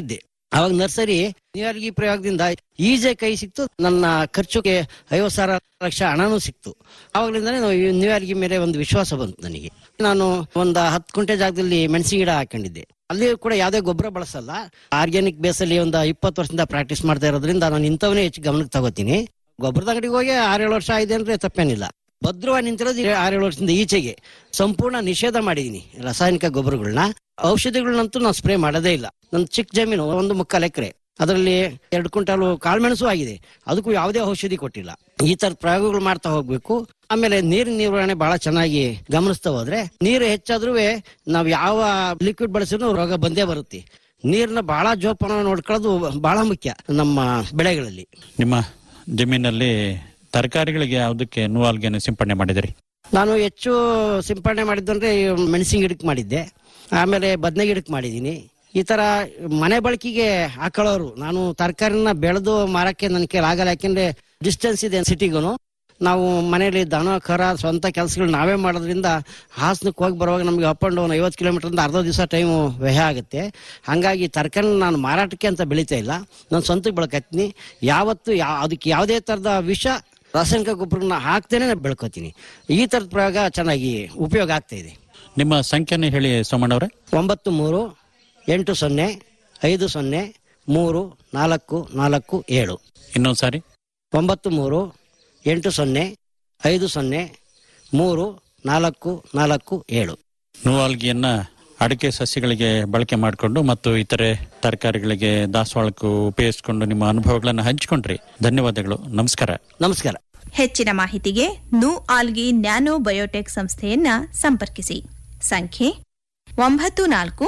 ಅವಾಗ ನರ್ಸರಿ ನೀರಾವರಿ ಪ್ರಯೋಗದಿಂದ ಈಜೆ ಕೈ ಸಿಕ್ತು ನನ್ನ ಖರ್ಚುಗೆ ಐವತ್ತು ಸಾವಿರ ಲಕ್ಷ ಹಣನೂ ಸಿಕ್ತು ಅವಾಗಲಿಂದನೇ ನಾವು ನೀರಾವರಿ ಮೇಲೆ ಒಂದು ವಿಶ್ವಾಸ ಬಂತು ನನಗೆ ನಾನು ಒಂದು ಹತ್ತು ಕುಂಟೆ ಜಾಗದಲ್ಲಿ ಮೆಣಸಿನ ಗಿಡ ಹಾಕೊಂಡಿದ್ದೆ ಅಲ್ಲಿ ಕೂಡ ಯಾವುದೇ ಗೊಬ್ಬರ ಬಳಸಲ್ಲ ಆರ್ಗ್ಯಾನಿಕ್ ಬೇಸಲ್ಲಿ ಒಂದು ಇಪ್ಪತ್ತು ವರ್ಷದಿಂದ ಪ್ರಾಕ್ಟೀಸ್ ಮಾಡ್ತಾ ಇರೋದ್ರಿಂದ ನಾನು ಇಂಥವನ್ನೇ ಹೆಚ್ಚು ಗಮನಕ್ಕೆ ತಗೋತೀನಿ ಗೊಬ್ಬರದ ಅಂಗಡಿಗೆ ಹೋಗಿ ಆರೇಳು ವರ್ಷ ಆಗಿದೆ ಅಂದ್ರೆ ತಪ್ಪೇನಿಲ್ಲ ಭದ್ರವಾಗಿ ನಿಂತಿರೋದು ಈ ಆರೇಳು ವರ್ಷದಿಂದ ಈಚೆಗೆ ಸಂಪೂರ್ಣ ನಿಷೇಧ ಮಾಡಿದೀನಿ ರಾಸಾಯನಿಕ ಗೊಬ್ಬರಗಳನ್ನ ಔಷಧಿಗಳನ್ನಂತೂ ನಾನು ಸ್ಪ್ರೇ ಮಾಡೋದೇ ಇಲ್ಲ ನನ್ನ ಚಿಕ್ಕ ಜಮೀನು ಒಂದು ಮುಕ್ಕಾಲು ಎಕರೆ ಅದರಲ್ಲಿ ಎರಡು ಕ್ವಿಂಟಾಲು ಕಾಳುಮೆಣಸು ಆಗಿದೆ ಅದಕ್ಕೂ ಯಾವುದೇ ಔಷಧಿ ಕೊಟ್ಟಿಲ್ಲ ಈ ತರದ ಪ್ರಯೋಗಗಳು ಮಾಡ್ತಾ ಹೋಗ್ಬೇಕು ಆಮೇಲೆ ನೀರಿನ ನಿರ್ವಹಣೆ ಬಹಳ ಚೆನ್ನಾಗಿ ಗಮನಿಸ್ತಾ ಹೋದ್ರೆ ನೀರು ಹೆಚ್ಚಾದ್ರೂ ನಾವು ಯಾವ ಲಿಕ್ವಿಡ್ ಬಳಸಿದ್ರು ರೋಗ ಬಂದೇ ಬರುತ್ತೆ ನೀರನ್ನ ಬಹಳ ಜೋಪಾನ ನೋಡ್ಕೊಳ್ಳೋದು ಬಹಳ ಮುಖ್ಯ ನಮ್ಮ ಬೆಳೆಗಳಲ್ಲಿ ನಿಮ್ಮ ಜಮೀನಲ್ಲಿ ತರಕಾರಿಗಳಿಗೆ ಯಾವುದಕ್ಕೆ ನೂವಾಲ್ಗೆಯನ್ನು ಸಿಂಪಡಣೆ ಮಾಡಿದಿರಿ ನಾನು ಹೆಚ್ಚು ಸಿಂಪಡಣೆ ಮಾಡಿದ್ದು ಅಂದ್ರೆ ಮೆಣಸಿನ ಗಿಡಕ್ಕೆ ಮಾಡಿದ್ದೆ ಆಮೇಲೆ ಬದನೆ ಗಿಡಕ್ಕೆ ಮಾಡಿದ್ದೀನಿ ಈ ತರ ಮನೆ ಬಳಕೆಗೆ ಹಾಕೊಳ್ಳೋರು ನಾನು ತರಕಾರಿನ ಬೆಳೆದು ಮಾರಕ್ಕೆ ನನ್ನ ಕೈಲಿ ಆಗಲ್ಲ ಯಾಕೆಂದ್ರೆ ಡಿಸ್ಟೆನ್ಸ್ ಇದೆ ಸಿಟಿಗೂ ನಾವು ಮನೆಯಲ್ಲಿ ದನ ಕರ ಸ್ವಂತ ಕೆಲಸಗಳು ನಾವೇ ಮಾಡೋದ್ರಿಂದ ಹಾಸನಕ್ಕೆ ಹೋಗಿ ಬರುವಾಗ ನಮಗೆ ಅಪ್ ಅಂಡ್ ಡೌನ್ ಐವತ್ತು ಕಿಲೋಮೀಟರ್ ಅರ್ಧ ದಿವಸ ಟೈಮು ವ್ಯಯ ಆಗುತ್ತೆ ಹಾಗಾಗಿ ತರಕಾರಿ ನಾನು ಮಾರಾಟಕ್ಕೆ ಅಂತ ಬೆಳೀತಾ ಇಲ್ಲ ನಾನು ಸ್ವಂತಕ್ಕೆ ಬೆಳ್ಕತ್ತೀನಿ ಯಾವತ್ತು ಯಾ ಅದಕ್ಕೆ ಯಾವುದೇ ಥರದ ವಿಷ ರಾಸಾಯನಿಕ ಗೊಬ್ಬರನ ಹಾಕ್ತೇನೆ ಬೆಳ್ಕೊತೀನಿ ಈ ಥರದ ಪ್ರಯೋಗ ಚೆನ್ನಾಗಿ ಉಪಯೋಗ ಆಗ್ತಾ ಇದೆ ನಿಮ್ಮ ಸಂಖ್ಯೆನೇ ಹೇಳಿ ಸೋಮಣ್ಣವ್ರೆ ಒಂಬತ್ತು ಮೂರು ಎಂಟು ಸೊನ್ನೆ ಐದು ಸೊನ್ನೆ ಮೂರು ನಾಲ್ಕು ನಾಲ್ಕು ಏಳು ಇನ್ನೊಂದು ಸಾರಿ ಒಂಬತ್ತು ಮೂರು ಎಂಟು ಸೊನ್ನೆ ಐದು ಸೊನ್ನೆ ಮೂರು ನಾಲ್ಕು ನಾಲ್ಕು ಏಳು ನೂವಾಲ್ಗಿಯನ್ನ ಅಡಿಕೆ ಸಸ್ಯಗಳಿಗೆ ಬಳಕೆ ಮಾಡಿಕೊಂಡು ಮತ್ತು ಇತರೆ ತರಕಾರಿಗಳಿಗೆ ದಾಸವಾಳಕ್ಕೂ ಉಪಯೋಗಿಸಿಕೊಂಡು ನಿಮ್ಮ ಅನುಭವಗಳನ್ನು ಹಂಚಿಕೊಂಡ್ರಿ ಧನ್ಯವಾದಗಳು ನಮಸ್ಕಾರ ನಮಸ್ಕಾರ ಹೆಚ್ಚಿನ ಮಾಹಿತಿಗೆ ನು ಆಲ್ಗಿ ನ್ಯಾನೋ ಬಯೋಟೆಕ್ ಸಂಸ್ಥೆಯನ್ನ ಸಂಪರ್ಕಿಸಿ ಸಂಖ್ಯೆ ಒಂಬತ್ತು ನಾಲ್ಕು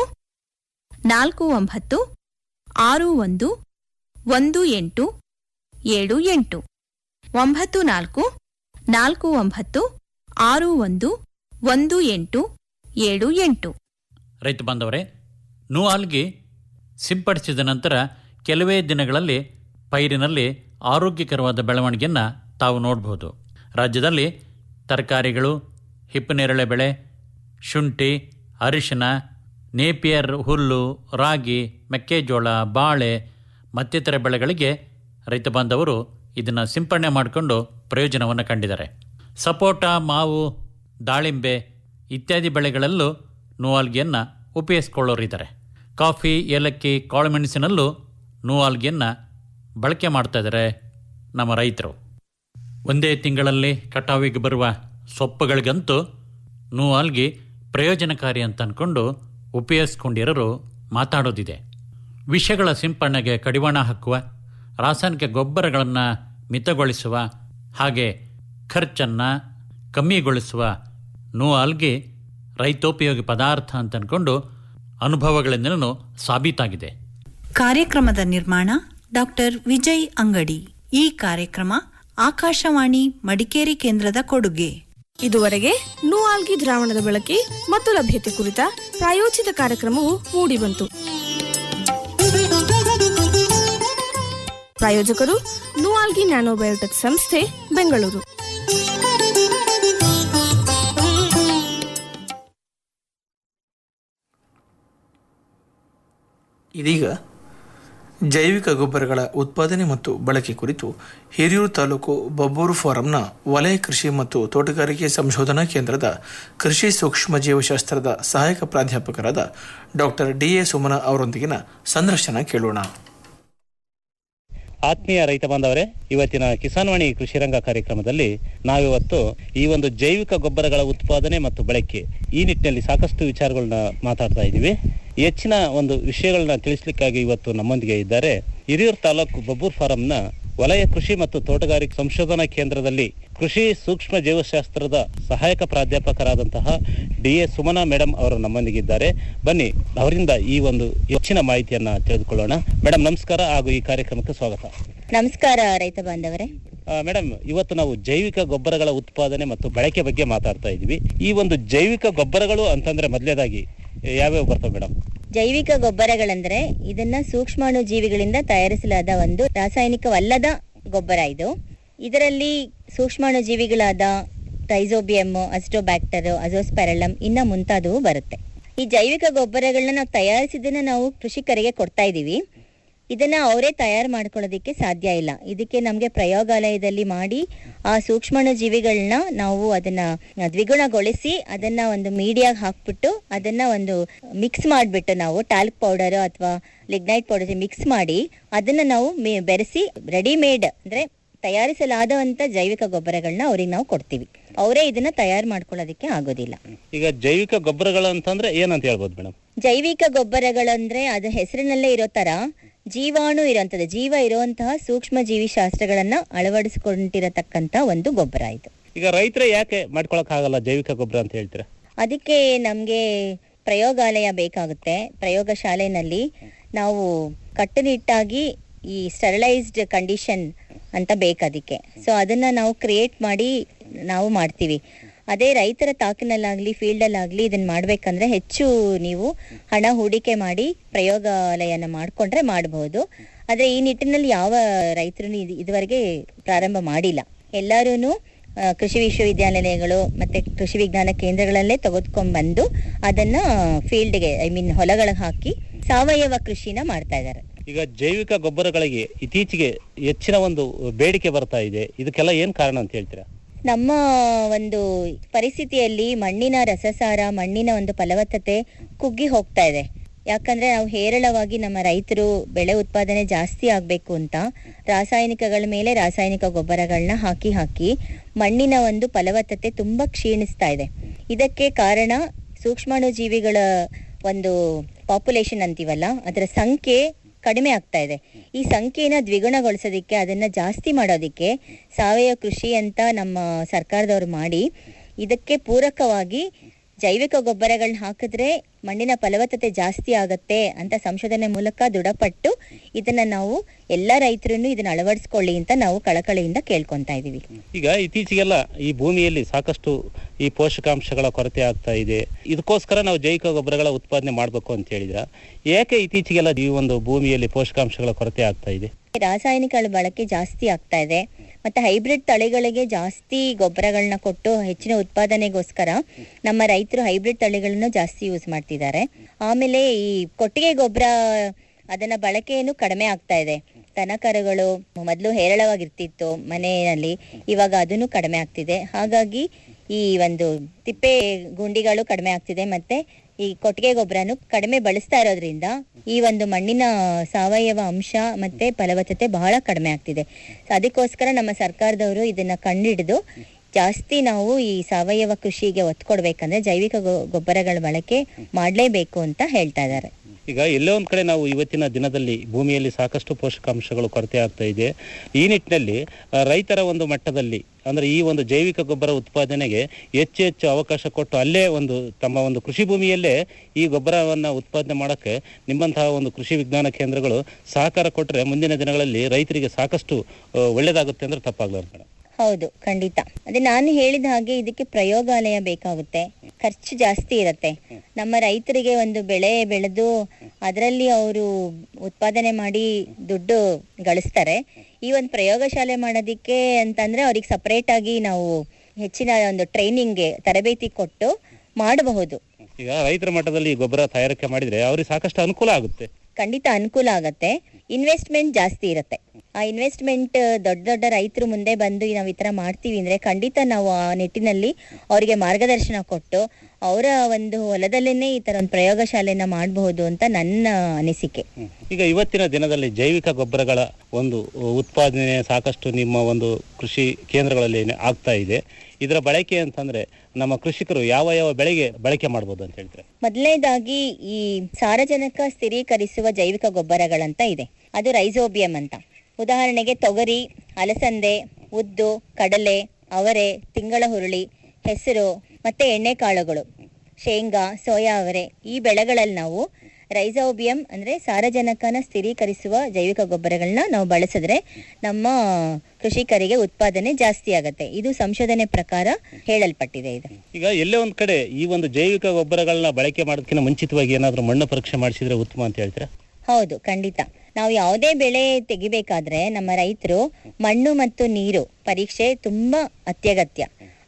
ನಾಲ್ಕು ಒಂಬತ್ತು ಆರು ಒಂದು ಒಂದು ಎಂಟು ಏಳು ಎಂಟು ಒಂಬತ್ತು ನಾಲ್ಕು ನಾಲ್ಕು ಒಂಬತ್ತು ಆರು ಒಂದು ಒಂದು ಎಂಟು ಏಳು ಎಂಟು ರೈತ ಬಾಂಧವರೇ ನೂಆಲ್ಗಿ ಸಿಂಪಡಿಸಿದ ನಂತರ ಕೆಲವೇ ದಿನಗಳಲ್ಲಿ ಪೈರಿನಲ್ಲಿ ಆರೋಗ್ಯಕರವಾದ ಬೆಳವಣಿಗೆಯನ್ನು ತಾವು ನೋಡಬಹುದು ರಾಜ್ಯದಲ್ಲಿ ತರಕಾರಿಗಳು ಹಿಪ್ಪನೇರಳೆ ಬೆಳೆ ಶುಂಠಿ ಅರಿಶಿನ ನೇಪಿಯರ್ ಹುಲ್ಲು ರಾಗಿ ಮೆಕ್ಕೆಜೋಳ ಬಾಳೆ ಮತ್ತಿತರ ಬೆಳೆಗಳಿಗೆ ರೈತ ಬಾಂಧವರು ಇದನ್ನು ಸಿಂಪಡಣೆ ಮಾಡಿಕೊಂಡು ಪ್ರಯೋಜನವನ್ನು ಕಂಡಿದ್ದಾರೆ ಸಪೋಟ ಮಾವು ದಾಳಿಂಬೆ ಇತ್ಯಾದಿ ಬೆಳೆಗಳಲ್ಲೂ ನೂವಾಲ್ಗಿಯನ್ನು ಉಪಯೋಗಿಸ್ಕೊಳ್ಳೋರಿದ್ದಾರೆ ಕಾಫಿ ಏಲಕ್ಕಿ ಕಾಳುಮೆಣಸಿನಲ್ಲೂ ನೂವಾಲ್ಗಿಯನ್ನು ಬಳಕೆ ಮಾಡ್ತಾ ಇದ್ದಾರೆ ನಮ್ಮ ರೈತರು ಒಂದೇ ತಿಂಗಳಲ್ಲಿ ಕಟಾವಿಗೆ ಬರುವ ಸೊಪ್ಪುಗಳಿಗಂತೂ ನೂವಾಲ್ಗಿ ಪ್ರಯೋಜನಕಾರಿ ಅಂತ ಅಂದ್ಕೊಂಡು ಉಪಯೋಗಿಸ್ಕೊಂಡಿರೋರು ಮಾತಾಡೋದಿದೆ ವಿಷಗಳ ಸಿಂಪಡಣೆಗೆ ಕಡಿವಾಣ ಹಾಕುವ ರಾಸಾಯನಿಕ ಗೊಬ್ಬರಗಳನ್ನು ಮಿತಗೊಳಿಸುವ ಹಾಗೆ ಖರ್ಚನ್ನು ಕಮ್ಮಿಗೊಳಿಸುವ ನೂಆಲ್ಗಿ ರೈತೋಪಯೋಗಿ ಪದಾರ್ಥ ಅಂತ ಅಂದ್ಕೊಂಡು ಅನುಭವಗಳಿಂದಲೂ ಸಾಬೀತಾಗಿದೆ ಕಾರ್ಯಕ್ರಮದ ನಿರ್ಮಾಣ ಡಾಕ್ಟರ್ ವಿಜಯ್ ಅಂಗಡಿ ಈ ಕಾರ್ಯಕ್ರಮ ಆಕಾಶವಾಣಿ ಮಡಿಕೇರಿ ಕೇಂದ್ರದ ಕೊಡುಗೆ ಇದುವರೆಗೆ ನೂಆಲ್ಗಿ ದ್ರಾವಣದ ಬಳಕೆ ಮತ್ತು ಲಭ್ಯತೆ ಕುರಿತ ಪ್ರಾಯೋಜಿತ ಕಾರ್ಯಕ್ರಮವು ಮೂಡಿಬಂತು ಪ್ರಾಯೋಜಕರು ನೂಆಲ್ಗಿ ನ್ಯಾನೋಬಯೋಟೆಕ್ ಸಂಸ್ಥೆ ಬೆಂಗಳೂರು ಇದೀಗ ಜೈವಿಕ ಗೊಬ್ಬರಗಳ ಉತ್ಪಾದನೆ ಮತ್ತು ಬಳಕೆ ಕುರಿತು ಹಿರಿಯೂರು ತಾಲೂಕು ಬಬ್ಬೂರು ಫಾರಂನ ವಲಯ ಕೃಷಿ ಮತ್ತು ತೋಟಗಾರಿಕೆ ಸಂಶೋಧನಾ ಕೇಂದ್ರದ ಕೃಷಿ ಸೂಕ್ಷ್ಮ ಜೀವಶಾಸ್ತ್ರದ ಸಹಾಯಕ ಪ್ರಾಧ್ಯಾಪಕರಾದ ಡಾಕ್ಟರ್ ಡಿ ಎ ಸುಮನ ಅವರೊಂದಿಗಿನ ಸಂದರ್ಶನ ಕೇಳೋಣ ಆತ್ಮೀಯ ರೈತ ಬಾಂಧವರೇ ಇವತ್ತಿನ ಕಿಸಾನ್ವಾಣಿ ಕೃಷಿ ರಂಗ ಕಾರ್ಯಕ್ರಮದಲ್ಲಿ ನಾವಿವತ್ತು ಈ ಒಂದು ಜೈವಿಕ ಗೊಬ್ಬರಗಳ ಉತ್ಪಾದನೆ ಮತ್ತು ಬಳಕೆ ಈ ನಿಟ್ಟಿನಲ್ಲಿ ಸಾಕಷ್ಟು ವಿಚಾರಗಳನ್ನ ಮಾತಾಡ್ತಾ ಇದ್ದೀವಿ ಹೆಚ್ಚಿನ ಒಂದು ವಿಷಯಗಳನ್ನ ತಿಳಿಸ್ಲಿಕ್ಕಾಗಿ ಇವತ್ತು ನಮ್ಮೊಂದಿಗೆ ಇದ್ದಾರೆ ಹಿರಿಯೂರು ತಾಲೂಕು ಬಬ್ಬೂರ್ ಫಾರಂನ ವಲಯ ಕೃಷಿ ಮತ್ತು ತೋಟಗಾರಿಕೆ ಸಂಶೋಧನಾ ಕೇಂದ್ರದಲ್ಲಿ ಕೃಷಿ ಸೂಕ್ಷ್ಮ ಜೀವಶಾಸ್ತ್ರದ ಸಹಾಯಕ ಪ್ರಾಧ್ಯಾಪಕರಾದಂತಹ ಡಿ ಎ ಸುಮನಾ ಮೇಡಮ್ ಅವರು ನಮ್ಮೊಂದಿಗಿದ್ದಾರೆ ಬನ್ನಿ ಅವರಿಂದ ಈ ಒಂದು ಹೆಚ್ಚಿನ ಮಾಹಿತಿಯನ್ನ ತಿಳಿದುಕೊಳ್ಳೋಣ ಮೇಡಮ್ ನಮಸ್ಕಾರ ಹಾಗೂ ಈ ಕಾರ್ಯಕ್ರಮಕ್ಕೆ ಸ್ವಾಗತ ನಮಸ್ಕಾರ ರೈತ ಬಾಂಧವರೇ ಮೇಡಮ್ ಇವತ್ತು ನಾವು ಜೈವಿಕ ಗೊಬ್ಬರಗಳ ಉತ್ಪಾದನೆ ಮತ್ತು ಬಳಕೆ ಬಗ್ಗೆ ಮಾತಾಡ್ತಾ ಇದ್ವಿ ಈ ಒಂದು ಜೈವಿಕ ಗೊಬ್ಬರಗಳು ಅಂತಂದ್ರೆ ಮೊದಲೇದಾಗಿ ಯಾವ್ಯಾವ ಬರ್ತವೆ ಮೇಡಮ್ ಜೈವಿಕ ಗೊಬ್ಬರಗಳೆಂದರೆ ಇದನ್ನ ಸೂಕ್ಷ್ಮಾಣು ಜೀವಿಗಳಿಂದ ತಯಾರಿಸಲಾದ ಒಂದು ರಾಸಾಯನಿಕವಲ್ಲದ ಗೊಬ್ಬರ ಇದು ಇದರಲ್ಲಿ ಸೂಕ್ಷ್ಮಾಣು ಜೀವಿಗಳಾದ ಟೈಸೋಬಿಯಮ್ ಅಸ್ಟೋಬ್ಯಾಕ್ಟರ್ ಅಜೋಸ್ಪೆರಲಮ್ ಇನ್ನ ಮುಂತಾದವು ಬರುತ್ತೆ ಈ ಜೈವಿಕ ಗೊಬ್ಬರಗಳನ್ನ ನಾವು ತಯಾರಿಸಿದ್ದನ್ನ ನಾವು ಕೃಷಿಕರಿಗೆ ಕೊಡ್ತಾ ಇದೀವಿ ಇದನ್ನ ಅವರೇ ತಯಾರು ಮಾಡ್ಕೊಳ್ಳೋದಕ್ಕೆ ಸಾಧ್ಯ ಇಲ್ಲ ಇದಕ್ಕೆ ನಮಗೆ ಪ್ರಯೋಗಾಲಯದಲ್ಲಿ ಮಾಡಿ ಆ ಸೂಕ್ಷ್ಮಾಣು ಜೀವಿಗಳನ್ನ ನಾವು ಅದನ್ನ ದ್ವಿಗುಣಗೊಳಿಸಿ ಅದನ್ನ ಒಂದು ಮೀಡಿಯಾಗ ಹಾಕ್ಬಿಟ್ಟು ಅದನ್ನ ಒಂದು ಮಿಕ್ಸ್ ಮಾಡಿಬಿಟ್ಟು ನಾವು ಟಾಲ್ಕ್ ಪೌಡರ್ ಅಥವಾ ಲಿಗ್ನೈಟ್ ಪೌಡರ್ ಮಿಕ್ಸ್ ಮಾಡಿ ಅದನ್ನ ನಾವು ಮೆ- ಬೆರೆಸಿ ರೆಡಿಮೇಡ್ ಅಂದ್ರೆ ತಯಾರಿಸಲಾದಂತ ಜೈವಿಕ ಗೊಬ್ಬರಗಳನ್ನ ಅವ್ರಿಗೆ ನಾವು ಕೊಡ್ತೀವಿ ಅವರೇ ಇದನ್ನ ತಯಾರು ಮಾಡ್ಕೊಳ್ಳೋದಕ್ಕೆ ಆಗೋದಿಲ್ಲ ಈಗ ಜೈವಿಕ ಗೊಬ್ಬರಗಳು ಅಂತಂದ್ರೆ ಏನಂತ ಹೇಳ್ಬೋದು ಮೇಡಮ್ ಜೈವಿಕ ಗೊಬ್ಬರಗಳಂದ್ರೆ ಅದು ಹೆಸರಿನಲ್ಲೇ ಇರೋ ತರ ಜೀವಾಣು ಇರೋಂಥದ್ದು ಜೀವ ಇರುವಂತಹ ಸೂಕ್ಷ್ಮ ಜೀವಿ ಶಾಸ್ತ್ರಗಳನ್ನ ಅಳವಡಿಸಿಕೊಂಡಿರತಕ್ಕಂತ ಒಂದು ಗೊಬ್ಬರ ಇದು ಈಗ ರೈತರೇ ಯಾಕೆ ಮಾಡ್ಕೊಳಕ್ ಆಗಲ್ಲ ಜೈವಿಕ ಗೊಬ್ಬರ ಅಂತ ಹೇಳ್ತೀರಾ ಅದಕ್ಕೆ ನಮ್ಗೆ ಪ್ರಯೋಗಾಲಯ ಬೇಕಾಗುತ್ತೆ ಪ್ರಯೋಗಶಾಲೆನಲ್ಲಿ ನಾವು ಕಟ್ಟುನಿಟ್ಟಾಗಿ ಈ ಸ್ಟೆರಿಲೈಸ್ಡ್ ಕಂಡೀಷನ್ ಅಂತ ಬೇಕದಕ್ಕೆ ಸೊ ಅದನ್ನ ನಾವು ಕ್ರಿಯೇಟ್ ಮಾಡಿ ನಾವು ಮಾಡ್ತೀವಿ ಅದೇ ರೈತರ ತಾಕಿನಲ್ಲಾಗ್ಲಿ ಫೀಲ್ಡಲ್ಲಾಗ್ಲಿ ಇದನ್ನ ಮಾಡ್ಬೇಕಂದ್ರೆ ಹೆಚ್ಚು ನೀವು ಹಣ ಹೂಡಿಕೆ ಮಾಡಿ ಪ್ರಯೋಗಾಲಯನ ಮಾಡ್ಕೊಂಡ್ರೆ ಮಾಡಬಹುದು ಆದ್ರೆ ಈ ನಿಟ್ಟಿನಲ್ಲಿ ಯಾವ ರೈತರು ಇದುವರೆಗೆ ಪ್ರಾರಂಭ ಮಾಡಿಲ್ಲ ಎಲ್ಲರೂ ಕೃಷಿ ವಿಶ್ವವಿದ್ಯಾನಿಲಯಗಳು ಮತ್ತೆ ಕೃಷಿ ವಿಜ್ಞಾನ ಕೇಂದ್ರಗಳಲ್ಲೇ ತೆಗೆದುಕೊಂಡ್ ಬಂದು ಅದನ್ನ ಫೀಲ್ಡ್ಗೆ ಐ ಮೀನ್ ಹೊಲಗಳಿಗೆ ಹಾಕಿ ಸಾವಯವ ಕೃಷಿನ ಮಾಡ್ತಾ ಇದ್ದಾರೆ ಈಗ ಜೈವಿಕ ಗೊಬ್ಬರಗಳಿಗೆ ಇತ್ತೀಚೆಗೆ ಹೆಚ್ಚಿನ ಒಂದು ಬೇಡಿಕೆ ಬರ್ತಾ ಇದೆ ಇದಕ್ಕೆಲ್ಲ ಏನ್ ಕಾರಣ ಅಂತ ಹೇಳ್ತೀರಾ ನಮ್ಮ ಒಂದು ಪರಿಸ್ಥಿತಿಯಲ್ಲಿ ಮಣ್ಣಿನ ರಸಸಾರ ಮಣ್ಣಿನ ಒಂದು ಫಲವತ್ತತೆ ಕುಗ್ಗಿ ಹೋಗ್ತಾ ಇದೆ ಯಾಕಂದ್ರೆ ನಾವು ಹೇರಳವಾಗಿ ನಮ್ಮ ರೈತರು ಬೆಳೆ ಉತ್ಪಾದನೆ ಜಾಸ್ತಿ ಆಗ್ಬೇಕು ಅಂತ ರಾಸಾಯನಿಕಗಳ ಮೇಲೆ ರಾಸಾಯನಿಕ ಗೊಬ್ಬರಗಳನ್ನ ಹಾಕಿ ಹಾಕಿ ಮಣ್ಣಿನ ಒಂದು ಫಲವತ್ತತೆ ತುಂಬಾ ಕ್ಷೀಣಿಸ್ತಾ ಇದೆ ಇದಕ್ಕೆ ಕಾರಣ ಸೂಕ್ಷ್ಮಾಣು ಜೀವಿಗಳ ಒಂದು ಪಾಪ್ಯುಲೇಷನ್ ಅಂತೀವಲ್ಲ ಅದರ ಸಂಖ್ಯೆ ಕಡಿಮೆ ಆಗ್ತಾ ಇದೆ ಈ ಸಂಖ್ಯೆನ ದ್ವಿಗುಣಗೊಳಿಸೋದಿಕ್ಕೆ ಅದನ್ನ ಜಾಸ್ತಿ ಮಾಡೋದಿಕ್ಕೆ ಸಾವಯವ ಕೃಷಿ ಅಂತ ನಮ್ಮ ಸರ್ಕಾರದವ್ರು ಮಾಡಿ ಇದಕ್ಕೆ ಪೂರಕವಾಗಿ ಜೈವಿಕ ಗೊಬ್ಬರಗಳನ್ನ ಹಾಕಿದ್ರೆ ಮಣ್ಣಿನ ಫಲವತ್ತತೆ ಜಾಸ್ತಿ ಆಗತ್ತೆ ಅಂತ ಸಂಶೋಧನೆ ಮೂಲಕ ದೃಢಪಟ್ಟು ಇದನ್ನ ನಾವು ಎಲ್ಲ ರೈತರು ಇದನ್ನ ಅಳವಡಿಸ್ಕೊಳ್ಳಿ ಅಂತ ನಾವು ಕಳಕಳಿಯಿಂದ ಕೇಳ್ಕೊಂತಾ ಇದೀವಿ ಈಗ ಇತ್ತೀಚೆಗೆಲ್ಲ ಈ ಭೂಮಿಯಲ್ಲಿ ಸಾಕಷ್ಟು ಈ ಪೋಷಕಾಂಶಗಳ ಕೊರತೆ ಆಗ್ತಾ ಇದೆ ಇದಕ್ಕೋಸ್ಕರ ನಾವು ಜೈವಿಕ ಗೊಬ್ಬರಗಳ ಉತ್ಪಾದನೆ ಮಾಡಬೇಕು ಅಂತ ಹೇಳಿದ್ರ ಏಕೆ ಇತ್ತೀಚೆಗೆಲ್ಲ ಈ ಒಂದು ಭೂಮಿಯಲ್ಲಿ ಪೋಷಕಾಂಶಗಳ ಕೊರತೆ ಆಗ್ತಾ ಇದೆ ರಾಸಾಯನಿಕಗಳ ಬಳಕೆ ಜಾಸ್ತಿ ಆಗ್ತಾ ಇದೆ ಮತ್ತೆ ಹೈಬ್ರಿಡ್ ತಳಿಗಳಿಗೆ ಜಾಸ್ತಿ ಗೊಬ್ಬರಗಳನ್ನ ಕೊಟ್ಟು ಹೆಚ್ಚಿನ ಉತ್ಪಾದನೆಗೋಸ್ಕರ ನಮ್ಮ ರೈತರು ಹೈಬ್ರಿಡ್ ತಳಿಗಳನ್ನು ಜಾಸ್ತಿ ಯೂಸ್ ಮಾಡ್ತಿದ್ದಾರೆ ಆಮೇಲೆ ಈ ಕೊಟ್ಟಿಗೆ ಗೊಬ್ಬರ ಅದನ್ನ ಬಳಕೆಯನ್ನು ಕಡಿಮೆ ಆಗ್ತಾ ಇದೆ ದನಕರುಗಳು ಮೊದಲು ಹೇರಳವಾಗಿರ್ತಿತ್ತು ಮನೆಯಲ್ಲಿ ಇವಾಗ ಅದನ್ನು ಕಡಿಮೆ ಆಗ್ತಿದೆ ಹಾಗಾಗಿ ಈ ಒಂದು ತಿಪ್ಪೆ ಗುಂಡಿಗಳು ಕಡಿಮೆ ಆಗ್ತಿದೆ ಮತ್ತೆ ಈ ಕೊಟ್ಟಿಗೆ ಗೊಬ್ಬರನು ಕಡಿಮೆ ಬಳಸ್ತಾ ಇರೋದ್ರಿಂದ ಈ ಒಂದು ಮಣ್ಣಿನ ಸಾವಯವ ಅಂಶ ಮತ್ತೆ ಫಲವತ್ತತೆ ಬಹಳ ಕಡಿಮೆ ಆಗ್ತಿದೆ ಅದಕ್ಕೋಸ್ಕರ ನಮ್ಮ ಸರ್ಕಾರದವರು ಇದನ್ನ ಕಂಡಿಡಿದು ಜಾಸ್ತಿ ನಾವು ಈ ಸಾವಯವ ಕೃಷಿಗೆ ಒತ್ತು ಕೊಡ್ಬೇಕಂದ್ರೆ ಜೈವಿಕ ಗೊ- ಗೊಬ್ಬರಗಳ ಬಳಕೆ ಮಾಡಲೇಬೇಕು ಅಂತ ಹೇಳ್ತಾ ಇದ್ದಾರೆ ಈಗ ಎಲ್ಲೋ ಒಂದ್ ಕಡೆ ನಾವು ಇವತ್ತಿನ ದಿನದಲ್ಲಿ ಭೂಮಿಯಲ್ಲಿ ಸಾಕಷ್ಟು ಪೋಷಕಾಂಶಗಳು ಕೊರತೆ ಆಗ್ತಾ ಇದೆ ಈ ನಿಟ್ಟಿನಲ್ಲಿ ಆ, ರೈತರ ಒಂದು ಮಟ್ಟದಲ್ಲಿ ಅಂದ್ರೆ ಈ ಒಂದು ಜೈವಿಕ ಗೊಬ್ಬರ ಉತ್ಪಾದನೆಗೆ ಹೆಚ್ಚು ಹೆಚ್ಚು ಅವಕಾಶ ಕೊಟ್ಟು ಅಲ್ಲೇ ಒಂದು ತಮ್ಮ ಒಂದು ಕೃಷಿ ಭೂಮಿಯಲ್ಲೇ ಈ ಗೊಬ್ಬರವನ್ನ ಉತ್ಪಾದನೆ ಮಾಡಕ್ಕೆ ನಿಮ್ಮಂತಹ ಒಂದು ಕೃಷಿ ವಿಜ್ಞಾನ ಕೇಂದ್ರಗಳು ಸಹಕಾರ ಕೊಟ್ಟರೆ ಮುಂದಿನ ದಿನಗಳಲ್ಲಿ ರೈತರಿಗೆ ಸಾಕಷ್ಟು ಆ, ಒಳ್ಳೇದಾಗುತ್ತೆ ಅಂದ್ರೆ ತಪ್ಪಾಗ್ಲಾರ್ದು ಮೇಡಮ್ ಹೌದು ಖಂಡಿತ ಅದೇ ನಾನು ಹೇಳಿದ ಹಾಗೆ ಇದಕ್ಕೆ ಪ್ರಯೋಗಾಲಯ ಬೇಕಾಗುತ್ತೆ ಖರ್ಚು ಜಾಸ್ತಿ ಇರತ್ತೆ ನಮ್ಮ ರೈತರಿಗೆ ಒಂದು ಬೆಳೆ ಬೆಳೆದು ಅದರಲ್ಲಿ ಅವರು ಉತ್ಪಾದನೆ ಮಾಡಿ ದುಡ್ಡು ಗಳಿಸ್ತಾರೆ ಈ ಒಂದು ಪ್ರಯೋಗಶಾಲೆ ಮಾಡೋದಿಕ್ಕೆ ಅಂತಂದ್ರೆ ಅವ್ರಿಗೆ ಸಪರೇಟ್ ಆಗಿ ನಾವು ಹೆಚ್ಚಿನ ಒಂದು ಟ್ರೈನಿಂಗ್ಗೆ ತರಬೇತಿ ಕೊಟ್ಟು ಮಾಡಬಹುದು ಈಗ ರೈತರ ಮಟ್ಟದಲ್ಲಿ ಈ ಗೊಬ್ಬರ ತಯಾರಿಕೆ ಮಾಡಿದ್ರೆ ಅವ್ರಿಗೆ ಸಾಕಷ್ಟು ಅನುಕೂಲ ಆಗುತ್ತೆ ಖಂಡಿತ ಅನುಕೂಲ ಆಗತ್ತೆ ಇನ್ವೆಸ್ಟ್ಮೆಂಟ್ ಜಾಸ್ತಿ ಇರತ್ತೆ ಆ ಇನ್ವೆಸ್ಟ್ಮೆಂಟ್ ದೊಡ್ಡ ದೊಡ್ಡ ರೈತರು ಮುಂದೆ ಬಂದು ನಾವು ಈ ತರ ಮಾಡ್ತೀವಿ ಅಂದ್ರೆ ಖಂಡಿತ ನಾವು ಆ ನಿಟ್ಟಿನಲ್ಲಿ ಅವರಿಗೆ ಮಾರ್ಗದರ್ಶನ ಕೊಟ್ಟು ಅವರ ಒಂದು ಹೊಲದಲ್ಲೇನೆ ಈ ತರ ಒಂದು ಪ್ರಯೋಗಶಾಲೆನ ಮಾಡಬಹುದು ಅಂತ ನನ್ನ ಅನಿಸಿಕೆ ಈಗ ಇವತ್ತಿನ ದಿನದಲ್ಲಿ ಜೈವಿಕ ಗೊಬ್ಬರಗಳ ಒಂದು ಉತ್ಪಾದನೆ ಸಾಕಷ್ಟು ನಿಮ್ಮ ಒಂದು ಕೃಷಿ ಕೇಂದ್ರಗಳಲ್ಲಿ ಆಗ್ತಾ ಇದೆ ಇದರ ಬಳಕೆ ಅಂತಂದ್ರೆ ನಮ್ಮ ಕೃಷಿಕರು ಯಾವ ಯಾವ ಬೆಳೆಗೆ ಬಳಕೆ ಮಾಡ್ಬೋದು ಅಂತ ಹೇಳ್ತಾರೆ ಮೊದಲನೇದಾಗಿ ಈ ಸಾರಜನಕ ಸ್ಥಿರೀಕರಿಸುವ ಜೈವಿಕ ಗೊಬ್ಬರಗಳಂತ ಇದೆ ಅದು ರೈಸೋಬಿಯಂ ಅಂತ ಉದಾಹರಣೆಗೆ ತೊಗರಿ ಅಲಸಂದೆ ಉದ್ದು ಕಡಲೆ ಅವರೆ ತಿಂಗಳ ಹುರುಳಿ ಹೆಸರು ಮತ್ತೆ ಎಣ್ಣೆಕಾಳುಗಳು ಶೇಂಗಾ ಸೋಯಾ ಅವರೆ ಈ ಬೆಳೆಗಳಲ್ಲಿ ನಾವು ರೈಸೋಬಿಯಂ ಅಂದ್ರೆ ಸಾರಜನಕನ ಸ್ಥಿರೀಕರಿಸುವ ಜೈವಿಕ ಗೊಬ್ಬರಗಳನ್ನ ನಾವು ಬಳಸಿದ್ರೆ ನಮ್ಮ ಕೃಷಿಕರಿಗೆ ಉತ್ಪಾದನೆ ಜಾಸ್ತಿ ಆಗತ್ತೆ ಇದು ಸಂಶೋಧನೆ ಪ್ರಕಾರ ಹೇಳಲ್ಪಟ್ಟಿದೆ ಇದು ಈಗ ಎಲ್ಲೇ ಒಂದ್ ಕಡೆ ಈ ಒಂದು ಜೈವಿಕ ಗೊಬ್ಬರಗಳನ್ನ ಬಳಕೆ ಮಾಡೋದಕ್ಕಿಂತ ಮುಂಚಿತವಾಗಿ ಏನಾದ್ರೂ ಮಣ್ಣು ಪರೀಕ್ಷೆ ಮಾಡಿಸಿದ್ರೆ ಉತ್ತಮ ಅಂತ ಹೇಳ್ತೀರಾ ಹೌದು ಖಂಡಿತ ನಾವು ಯಾವುದೇ ಬೆಳೆ ತೆಗಿಬೇಕಾದ್ರೆ ನಮ್ಮ ರೈತರು ಮಣ್ಣು ಮತ್ತು ನೀರು ಪರೀಕ್ಷೆ ತುಂಬಾ ಅತ್ಯಗತ್ಯ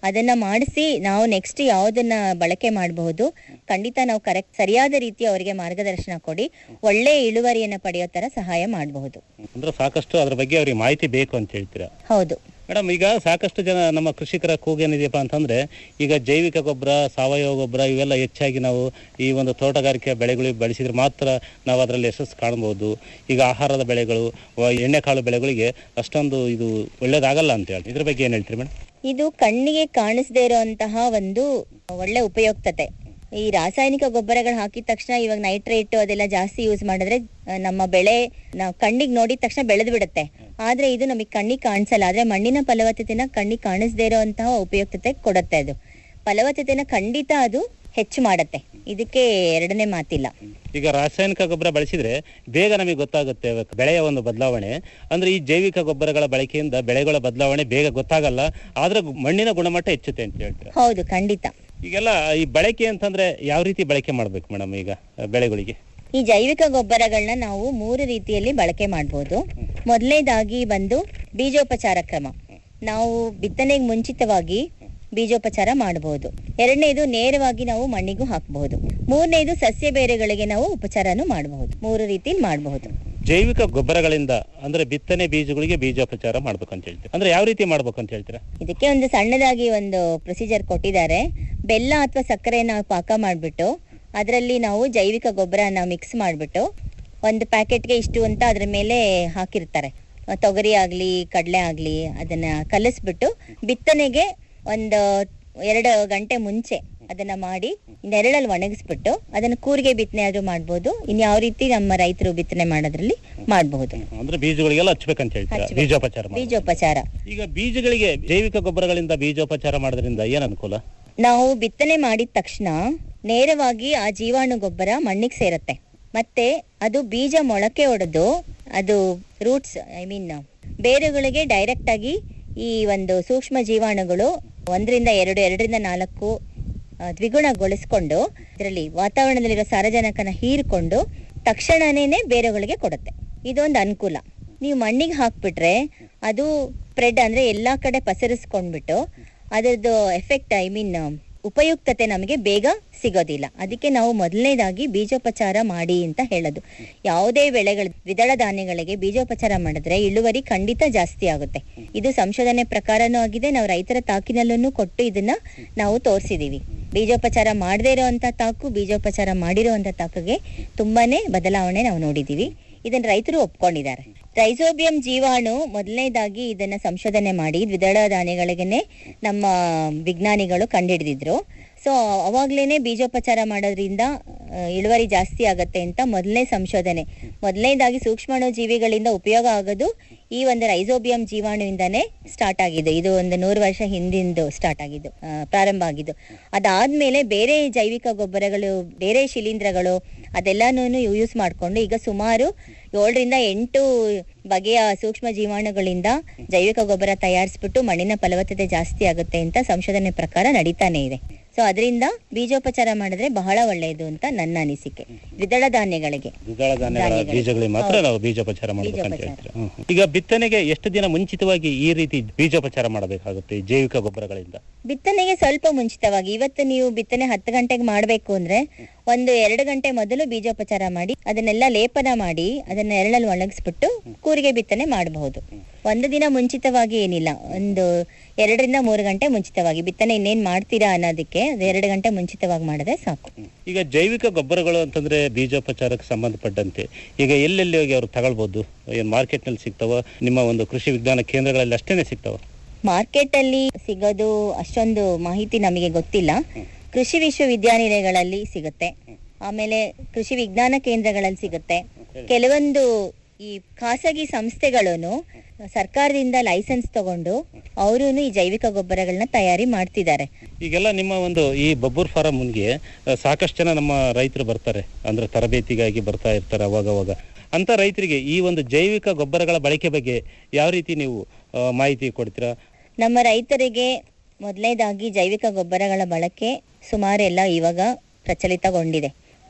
ಅದನ್ನ ಮಾಡಿಸಿ ನಾವು ನೆಕ್ಸ್ಟ್ ಯಾವುದನ್ನ ಬಳಕೆ ಮಾಡಬಹುದು ಖಂಡಿತ ನಾವು ಕರೆಕ್ಟ್ ಸರಿಯಾದ ರೀತಿ ಅವರಿಗೆ ಮಾರ್ಗದರ್ಶನ ಕೊಡಿ ಒಳ್ಳೆ ಇಳುವರಿಯನ್ನ ಪಡೆಯೋ ತರ ಸಹಾಯ ಮಾಡಬಹುದು ಅಂದ್ರೆ ಸಾಕಷ್ಟು ಅದ್ರ ಬಗ್ಗೆ ಅವ್ರಿಗೆ ಮಾಹಿತಿ ಬೇಕು ಅಂತ ಹೇಳ್ತೀರಾ ಹೌದು ಮೇಡಮ್ ಈಗ ಸಾಕಷ್ಟು ಜನ ನಮ್ಮ ಕೃಷಿಕರ ಕೂಗೇನಿದೆಯಪ್ಪ ಅಂತಂದ್ರೆ ಈಗ ಜೈವಿಕ ಗೊಬ್ಬರ ಸಾವಯವ ಗೊಬ್ಬರ ಇವೆಲ್ಲ ಹೆಚ್ಚಾಗಿ ನಾವು ಈ ಒಂದು ತೋಟಗಾರಿಕೆ ಬೆಳೆಗಳಿಗೆ ಬಳಸಿದ್ರೆ ಮಾತ್ರ ನಾವು ಅದರಲ್ಲಿ ಯಶಸ್ಸು ಕಾಣಬಹುದು ಈಗ ಆಹಾರದ ಬೆಳೆಗಳು ವ- ಎಣ್ಣೆಕಾಳು ಬೆಳೆಗಳಿಗೆ ಅಷ್ಟೊಂದು ಇದು ಒಳ್ಳೇದಾಗಲ್ಲ ಅಂತ ಹೇಳಿ ಇದ್ರ ಬಗ್ಗೆ ಏನ್ ಹೇಳ್ತೀರಿ ಮೇಡಮ್ ಇದು ಕಣ್ಣಿಗೆ ಕಾಣಿಸದೇ ಇರುವಂತಹ ಒಂದು ಒಳ್ಳೆ ಉಪಯುಕ್ತತೆ ಈ ರಾಸಾಯನಿಕ ಗೊಬ್ಬರಗಳು ಹಾಕಿದ ತಕ್ಷಣ ಇವಾಗ ನೈಟ್ರೇಟ್ ಅದೆಲ್ಲ ಜಾಸ್ತಿ ಯೂಸ್ ಮಾಡಿದ್ರೆ ಆ, ನಮ್ಮ ಬೆಳೆ ನಾವು ಕಣ್ಣಿಗೆ ನೋಡಿದ ತಕ್ಷಣ ಬೆಳೆದು ಬಿಡುತ್ತೆ ಆದ್ರೆ ಇದು ನಮಗೆ ಕಣ್ಣಿಗೆ ಕಾಣಿಸಲ್ಲ ಆದ್ರೆ ಮಣ್ಣಿನ ಫಲವತ್ತತೆನ ಕಣ್ಣಿಗೆ ಕಾಣಿಸದೇ ಇರುವಂತಹ ಉಪಯುಕ್ತತೆ ಕೊಡುತ್ತೆ ಅದು ಫಲವತ್ತತೆನ ಖಂಡಿತ ಅದು ಹೆಚ್ಚು ಮಾಡತ್ತೆ ಇದಕ್ಕೆ ಎರಡನೇ ಮಾತಿಲ್ಲ ಈಗ ರಾಸಾಯನಿಕ ಗೊಬ್ಬರ ಬಳಸಿದ್ರೆ ಬೇಗ ನಮಗೆ ಗೊತ್ತಾಗುತ್ತೆ ಬೆಳೆಯ ಒಂದು ಬದಲಾವಣೆ ಅಂದ್ರೆ ಈ ಜೈವಿಕ ಗೊಬ್ಬರಗಳ ಬಳಕೆಯಿಂದ ಬೆಳೆಗಳ ಬದಲಾವಣೆ ಬೇಗ ಗೊತ್ತಾಗಲ್ಲ ಆದ್ರೆ ಗು- ಮಣ್ಣಿನ ಗುಣಮಟ್ಟ ಹೆಚ್ಚುತ್ತೆ ಅಂತ ಹೇಳ್ತೀರಾ ಹೌದು ಖಂಡಿತ ಈಗೆಲ್ಲ ಈ ಬಳಕೆ ಅಂತಂದ್ರೆ ಯಾವ ರೀತಿ ಬಳಕೆ ಮಾಡ್ಬೇಕು ಮೇಡಮ್ ಈಗ ಆ, ಬೆಳೆಗಳಿಗೆ ಈ ಜೈವಿಕ ಗೊಬ್ಬರಗಳನ್ನ ನಾವು ಮೂರು ರೀತಿಯಲ್ಲಿ ಬಳಕೆ ಮಾಡಬಹುದು ಮೊದಲನೇದಾಗಿ ಬಂದು ಬೀಜೋಪಚಾರ ಕ್ರಮ ನಾವು ಬಿತ್ತನೆಗೆ ಮುಂಚಿತವಾಗಿ ಬೀಜೋಪಚಾರ ಮಾಡಬಹುದು ಎರಡನೇದು ನೇರವಾಗಿ ನಾವು ಮಣ್ಣಿಗೂ ಹಾಕಬಹುದು ಮೂರನೇದು ಸಸ್ಯ ಬೇರುಗಳಿಗೆ ನಾವು ಉಪಚಾರನೂ ಮಾಡಬಹುದು ಮೂರು ರೀತಿಯಲ್ಲಿ ಮಾಡಬಹುದು ಜೈವಿಕ ಗೊಬ್ಬರಗಳಿಂದ ಅಂದ್ರೆ ಬಿತ್ತನೆ ಬೀಜಗಳಿಗೆ ಬೀಜೋಪಚಾರ ಮಾಡ್ಬೇಕು ಅಂತ ಹೇಳ್ತೀರಾ ಅಂದ್ರೆ ಯಾವ ರೀತಿ ಮಾಡ್ಬೇಕು ಅಂತ ಹೇಳ್ತೀರಾ ಇದಕ್ಕೆ ಒಂದು ಸಣ್ಣದಾಗಿ ಒಂದು ಪ್ರೊಸೀಜರ್ ಕೊಟ್ಟಿದ್ದಾರೆ ಬೆಲ್ಲ ಅಥವಾ ಸಕ್ಕರೆನ ಪಾಕ ಮಾಡಿಬಿಟ್ಟು ಅದರಲ್ಲಿ ನಾವು ಜೈವಿಕ ಗೊಬ್ಬರನ ಮಿಕ್ಸ್ ಮಾಡಿಬಿಟ್ಟು ಒಂದು ಪ್ಯಾಕೆಟ್ಗೆ ಇಷ್ಟು ಅಂತ ಅದ್ರ ಮೇಲೆ ಹಾಕಿರ್ತಾರೆ ಅಹ್ ತೊಗರಿ ಆಗ್ಲಿ ಕಡಲೆ ಆಗ್ಲಿ ಅದನ್ನ ಕಲಿಸ್ಬಿಟ್ಟು ಬಿತ್ತನೆಗೆ ಒಂದು ಎರಡು ಗಂಟೆ ಮುಂಚೆ ಅದನ್ನ ಮಾಡಿ ನೆರಳಲ್ಲಿ ಒಣಗಿಸ್ಬಿಟ್ಟು ಅದನ್ನ ಕೂರಿಗೆ ಬಿತ್ತನೆ ಆದ್ರೂ ಮಾಡ್ಬೋದು ಇನ್ಯಾವ ರೀತಿ ನಮ್ಮ ರೈತರು ಬಿತ್ತನೆ ಮಾಡೋದ್ರಲ್ಲಿ ಮಾಡಬಹುದು ಅಂದ್ರೆ ಬೀಜಗಳಿಗೆಲ್ಲ ಹಚ್ಬೇಕಂತ ಹೇಳ್ತೀರಾ ಹಚ್ಬೇಕು. ಬೀಜೋಪಚಾರ ಮಾಡಿ ಬೀಜೋಪಚಾರ ಈಗ ಬೀಜಗಳಿಗೆ ಜೈವಿಕ ಗೊಬ್ಬರಗಳಿಂದ ಬೀಜೋಪಚಾರ ಮಾಡೋದ್ರಿಂದ ಏನ್ ಅನುಕೂಲ ನಾವು ಬಿತ್ತನೆ ಮಾಡಿದ ತಕ್ಷಣ ನೇರವಾಗಿ ಆ ಜೀವಾಣು ಗೊಬ್ಬರ ಮಣ್ಣಿಗೆ ಸೇರುತ್ತೆ ಮತ್ತೆ ಅದು ಬೀಜ ಮೊಳಕೆ ಒಡೆದು ಅದು ರೂಟ್ಸ್ ಐ ಮೀನ್ ಬೇರುಗಳಿಗೆ ಡೈರೆಕ್ಟ್ ಆಗಿ ಈ ಒಂದು ಸೂಕ್ಷ್ಮ ಜೀವಾಣುಗಳು ಒಂದರಿಂದ ಎರಡು ಎರಡರಿಂದ ನಾಲ್ಕು ಆ, ದ್ವಿಗುಣಗೊಳಿಸ್ಕೊಂಡು ಇದರಲ್ಲಿ ವಾತಾವರಣದಲ್ಲಿರೋ ಸಾರಜನಕನ ಹೀರಿಕೊಂಡು ತಕ್ಷಣನೇ ಬೇರುಗಳಿಗೆ ಕೊಡುತ್ತೆ ಇದೊಂದು ಅನುಕೂಲ ನೀವು ಮಣ್ಣಿಗೆ ಹಾಕ್ಬಿಟ್ರೆ ಅದು ಸ್ಪ್ರೆಡ್ ಅಂದ್ರೆ ಎಲ್ಲಾ ಕಡೆ ಪಸರಿಸ್ಕೊಂಡ್ಬಿಟ್ಟು ಅದರದ್ದು ಎಫೆಕ್ಟ್ ಐ ಮೀನ್ ಉಪಯುಕ್ತತೆ ನಮಗೆ ಬೇಗ ಸಿಗೋದಿಲ್ಲ ಅದಕ್ಕೆ ನಾವು ಮೊದಲನೇದಾಗಿ ಬೀಜೋಪಚಾರ ಮಾಡಿ ಅಂತ ಹೇಳೋದು ಯಾವುದೇ ಬೆಳೆಗಳ ದ್ವಿದಳ ಧಾನ್ಯಗಳಿಗೆ ಬೀಜೋಪಚಾರ ಮಾಡಿದ್ರೆ ಇಳುವರಿ ಖಂಡಿತ ಜಾಸ್ತಿ ಆಗುತ್ತೆ ಇದು ಸಂಶೋಧನೆ ಪ್ರಕಾರನೂ ಆಗಿದೆ ನಾವು ರೈತರ ತಾಕಿನಲ್ಲೂ ಕೊಟ್ಟು ಇದನ್ನ ನಾವು ತೋರಿಸಿದೀವಿ ಬೀಜೋಪಚಾರ ಮಾಡದೇ ಇರುವಂತ ತಾಕು ಬೀಜೋಪಚಾರ ಮಾಡಿರುವಂತ ತಾಕಿಗೆ ತುಂಬಾನೇ ಬದಲಾವಣೆ ನಾವು ನೋಡಿದೀವಿ ಇದನ್ನ ರೈತರು ಒಪ್ಕೊಂಡಿದ್ದಾರೆ ರೈಸೋಬಿಯಂ ಜೀವಾಣು ಮೊದಲನೇದಾಗಿ ಇದನ್ನ ಸಂಶೋಧನೆ ಮಾಡಿ ದ್ವಿದಳ ಧಾನ್ಯಗಳಿಗೆನೆ ನಮ್ಮ ವಿಜ್ಞಾನಿಗಳು ಕಂಡುಹಿಡಿದಿದ್ರು ಸೊ ಅವಾಗ್ಲೇನೆ ಬೀಜೋಪಚಾರ ಮಾಡೋದ್ರಿಂದ ಆ, ಇಳುವರಿ ಜಾಸ್ತಿ ಆಗತ್ತೆ ಅಂತ ಮೊದಲನೇ ಸಂಶೋಧನೆ ಮೊದಲನೇದಾಗಿ ಸೂಕ್ಷ್ಮಾಣು ಜೀವಿಗಳಿಂದ ಉಪಯೋಗ ಆಗೋದು ಈ ಒಂದು ರೈಸೋಬಿಯಂ ಜೀವಾಣುವಿಂದಾನೇ ಸ್ಟಾರ್ಟ್ ಆಗಿದ್ದು ಇದು ಒಂದು ನೂರು ವರ್ಷ ಹಿಂದಿಂದು ಸ್ಟಾರ್ಟ್ ಆಗಿದ್ದು ಆ, ಪ್ರಾರಂಭ ಆಗಿದ್ದು ಅದಾದ್ಮೇಲೆ ಬೇರೆ ಜೈವಿಕ ಗೊಬ್ಬರಗಳು ಬೇರೆ ಶಿಲೀಂಧ್ರಗಳು ಅದೆಲ್ಲಾನು ಯೂಸ್ ಮಾಡ್ಕೊಂಡು ಈಗ ಸುಮಾರು ಏಳರಿಂದ ಎಂಟು ಬಗೆಯ ಸೂಕ್ಷ್ಮ ಜೀವಾಣುಗಳಿಂದ ಜೈವಿಕ ಗೊಬ್ಬರ ತಯಾರಿಸ್ಬಿಟ್ಟು ಮಣ್ಣಿನ ಫಲವತ್ತತೆ ಜಾಸ್ತಿ ಆಗುತ್ತೆ ಅಂತ ಸಂಶೋಧನೆ ಪ್ರಕಾರ ನಡೀತಾನೆ ಇದೆ ಸೊ ಅದರಿಂದ ಬೀಜೋಪಚಾರ ಮಾಡಿದ್ರೆ ಬಹಳ ಒಳ್ಳೆಯದು ಅಂತ ನನ್ನ ಅನಿಸಿಕೆ ದ್ವಿದಳ ಧಾನ್ಯಗಳಿಗೆ ದ್ವಿದಳ ಧಾನ್ಯಗಳ ಧಾನ್ಯಗಳು. ಬೀಜಗಳಿಗೆ ಮಾತ್ರ ಹೌದು. ನಾವು ಬೀಜೋಪಚಾರ ಮಾಡ್ಬೇಕಂತ ಬೀಜೋಪಚಾರ. ಹೇಳ್ತೀರಾ ಹ್ಮ್. ಈಗ ಬಿತ್ತನೆಗೆ ಎಷ್ಟು ದಿನ ಮುಂಚಿತವಾಗಿ ಈ ರೀತಿ ಬೀಜೋಪಚಾರ ಮಾಡಬೇಕಾಗುತ್ತೆ ಈ ಜೈವಿಕ ಗೊಬ್ಬರಗಳಿಂದ ಬಿತ್ತನೆಗೆ ಸ್ವಲ್ಪ ಮುಂಚಿತವಾಗಿ ಇವತ್ತು ನೀವು ಬಿತ್ತನೆ ಹತ್ತು ಗಂಟೆಗೆ ಮಾಡಬೇಕು ಅಂದ್ರೆ ಒಂದು ಎರಡು ಗಂಟೆ ಮೊದಲು ಬೀಜೋಪಚಾರ ಮಾಡಿ ಅದನ್ನೆಲ್ಲ ಲೇಪನ ಮಾಡಿ ಅದನ್ನ ಎರಳಲ್ಲಿ ಒಣಗಿಸ್ಬಿಟ್ಟು ಕೂರಿಗೆ ಬಿತ್ತನೆ ಮಾಡಬಹುದು ಒಂದು ದಿನ ಮುಂಚಿತವಾಗಿ ಏನಿಲ್ಲ ಒಂದು ಎರಡರಿಂದ ಮೂರು ಗಂಟೆ ಮುಂಚಿತವಾಗಿ ಬಿತ್ತನೆ ಇನ್ನೇನ್ ಮಾಡ್ತೀರಾ ಅನ್ನೋದಕ್ಕೆ ಅದು ಎರಡು ಗಂಟೆ ಮುಂಚಿತವಾಗಿ ಮಾಡಿದ್ರೆ ಸಾಕು ಈಗ ಜೈವಿಕ ಗೊಬ್ಬರಗಳು ಅಂತಂದ್ರೆ ಬೀಜೋಪಚಾರಕ್ಕೆ ಸಂಬಂಧಪಟ್ಟಂತೆ ಈಗ ಎಲ್ಲೆಲ್ಲಿ ಹೋಗಿ ಅವ್ರು ತಗೊಳ್ಬಹುದು ಏನ್ ಮಾರ್ಕೆಟ್ ನಲ್ಲಿ ಸಿಗ್ತಾವ ನಿಮ್ಮ ಒಂದು ಕೃಷಿ ವಿಜ್ಞಾನ ಕೇಂದ್ರಗಳಲ್ಲಿ ಅಷ್ಟೇನೆ ಸಿಗ್ತಾವ ಮಾರ್ಕೆಟ್ ಅಲ್ಲಿ ಸಿಗೋದು ಅಷ್ಟೊಂದು ಮಾಹಿತಿ ನಮಗೆ ಗೊತ್ತಿಲ್ಲ ಕೃಷಿ ವಿಶ್ವವಿದ್ಯಾನಿಲಯಗಳಲ್ಲಿ ಸಿಗುತ್ತೆ ಆಮೇಲೆ ಕೃಷಿ ವಿಜ್ಞಾನ ಕೇಂದ್ರಗಳಲ್ಲಿ ಸಿಗುತ್ತೆ ಕೆಲವೊಂದು ಈ ಖಾಸಗಿ ಸಂಸ್ಥೆಗಳನ್ನು ಸರ್ಕಾರದಿಂದ ಲೈಸೆನ್ಸ್ ತಗೊಂಡು ಅವರು ಈ ಜೈವಿಕ ಗೊಬ್ಬರಗಳನ್ನ ತಯಾರಿ ಮಾಡ್ತಿದ್ದಾರೆ ಈಗೆಲ್ಲ ನಿಮ್ಮ ಒಂದು ಈ ಬಬ್ಬೂರ್ ಫಾರಂ ಮುನ್ಗೆ ಆ, ಸಾಕಷ್ಟು ಜನ ನಮ್ಮ ರೈತರು ಬರ್ತಾರೆ ಅಂದ್ರೆ ತರಬೇತಿಗಾಗಿ ಬರ್ತಾ ಇರ್ತಾರೆ ಅವಾಗ ಅವಾಗ ಅಂತ ರೈತರಿಗೆ ಈ ಒಂದು ಜೈವಿಕ ಗೊಬ್ಬರಗಳ ಬಳಕೆ ಬಗ್ಗೆ ಯಾವ ರೀತಿ ನೀವು ಆ, ಮಾಹಿತಿ ಕೊಡ್ತೀರಾ ನಮ್ಮ ರೈತರಿಗೆ ಮೊದಲನೇದಾಗಿ ಜೈವಿಕ ಗೊಬ್ಬರಗಳ ಬಳಕೆ ಸುಮಾರು ಎಲ್ಲ ಇವಾಗ ಪ್ರಚಲಿತಗೊಂಡಿದೆ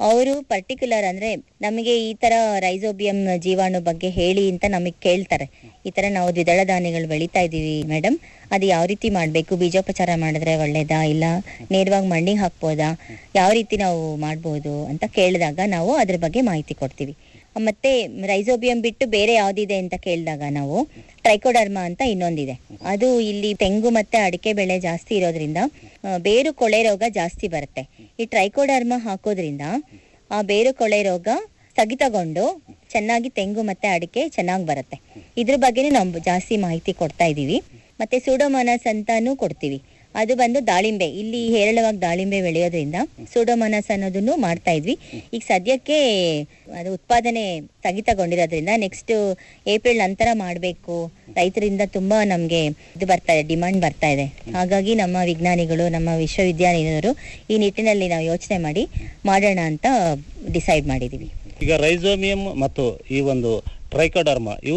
ಅವರು ಪರ್ಟಿಕ್ಯುಲರ್ ಅಂದ್ರೆ ನಮಗೆ ಈ ತರ ರೈಸೋಬಿಯಂ ಜೀವಾಣು ಬಗ್ಗೆ ಹೇಳಿ ಅಂತ ನಮಗೆ ಕೇಳ್ತಾರೆ ಈ ತರ ನಾವು ದ್ವಿದಳ ಧಾನ್ಯಗಳು ಬೆಳಿತಾ ಇದೀವಿ ಮೇಡಮ್ ಅದು ಯಾವ ರೀತಿ ಮಾಡಬೇಕು ಬೀಜೋಪಚಾರ ಮಾಡಿದ್ರೆ ಒಳ್ಳೇದಾ ಇಲ್ಲ ನೇರವಾಗಿ ಮಣ್ಣಿಗೆ ಹಾಕ್ಬೋದಾ ಯಾವ ರೀತಿ ನಾವು ಮಾಡ್ಬೋದು ಅಂತ ಕೇಳಿದಾಗ ನಾವು ಅದ್ರ ಬಗ್ಗೆ ಮಾಹಿತಿ ಕೊಡ್ತೀವಿ ಮತ್ತೆ ರೈಸೋಬಿಯಂ ಬಿಟ್ಟು ಬೇರೆ ಯಾವ್ದಿದೆ ಅಂತ ಕೇಳಿದಾಗ ನಾವು ಟ್ರೈಕೋಡರ್ಮಾ ಅಂತ ಇನ್ನೊಂದಿದೆ ಅದು ಇಲ್ಲಿ ತೆಂಗು ಮತ್ತೆ ಅಡಿಕೆ ಬೆಳೆ ಜಾಸ್ತಿ ಇರೋದ್ರಿಂದ ಆ, ಬೇರು ಕೊಳೆ ರೋಗ ಜಾಸ್ತಿ ಬರುತ್ತೆ ಈ ಟ್ರೈಕೋಡರ್ಮಾ ಹಾಕೋದ್ರಿಂದ ಆ ಬೇರು ಕೊಳೆ ರೋಗ ಸ್ಥಗಿತಗೊಂಡು ಚೆನ್ನಾಗಿ ತೆಂಗು ಮತ್ತೆ ಅಡಿಕೆ ಚೆನ್ನಾಗಿ ಬರುತ್ತೆ ಇದ್ರ ಬಗ್ಗೆನೂ ನಾವು ಜಾಸ್ತಿ ಮಾಹಿತಿ ಕೊಡ್ತಾ ಇದೀವಿ ಮತ್ತೆ ಸೂಡೋಮೋನಾಸ್ ಅಂತಾನು ಕೊಡ್ತೀವಿ ಅದು ಬಂದು ದಾಳಿಂಬೆ ಇಲ್ಲಿ ಹೇರಳವಾಗಿ ದಾಳಿಂಬೆ ಬೆಳೆಯೋದ್ರಿಂದ ಸೂಡೋಮೋನಾಸ್ ಅನ್ನೋದನ್ನು ಮಾಡ್ತಾ ಇದ್ವಿ ಈಗ ಸದ್ಯಕ್ಕೆ ಅದು ಉತ್ಪಾದನೆ ಸ್ಥಗಿತಗೊಂಡಿರೋದ್ರಿಂದ ನೆಕ್ಸ್ಟ್ ಏಪ್ರಿಲ್ ನಂತರ ಮಾಡಬೇಕು ರೈತರಿಂದ ತುಂಬಾ ನಮಗೆ ಇದು ಬರ್ತಾ ಇದೆ ಡಿಮಾಂಡ್ ಬರ್ತಾ ಇದೆ ಹಾಗಾಗಿ ನಮ್ಮ ವಿಜ್ಞಾನಿಗಳು ನಮ್ಮ ವಿಶ್ವವಿದ್ಯಾನಿಲಯರು ಈ ನಿಟ್ಟಿನಲ್ಲಿ ನಾವು ಯೋಚನೆ ಮಾಡಿ ಮಾಡೋಣ ಅಂತ ಡಿಸೈಡ್ ಮಾಡಿದೀವಿ ಈಗ ರೈಸೋಮಿಯಂ ಮತ್ತು ಈ ಒಂದು ಟ್ರೈಕೋಡರ್ಮಾ ಇವು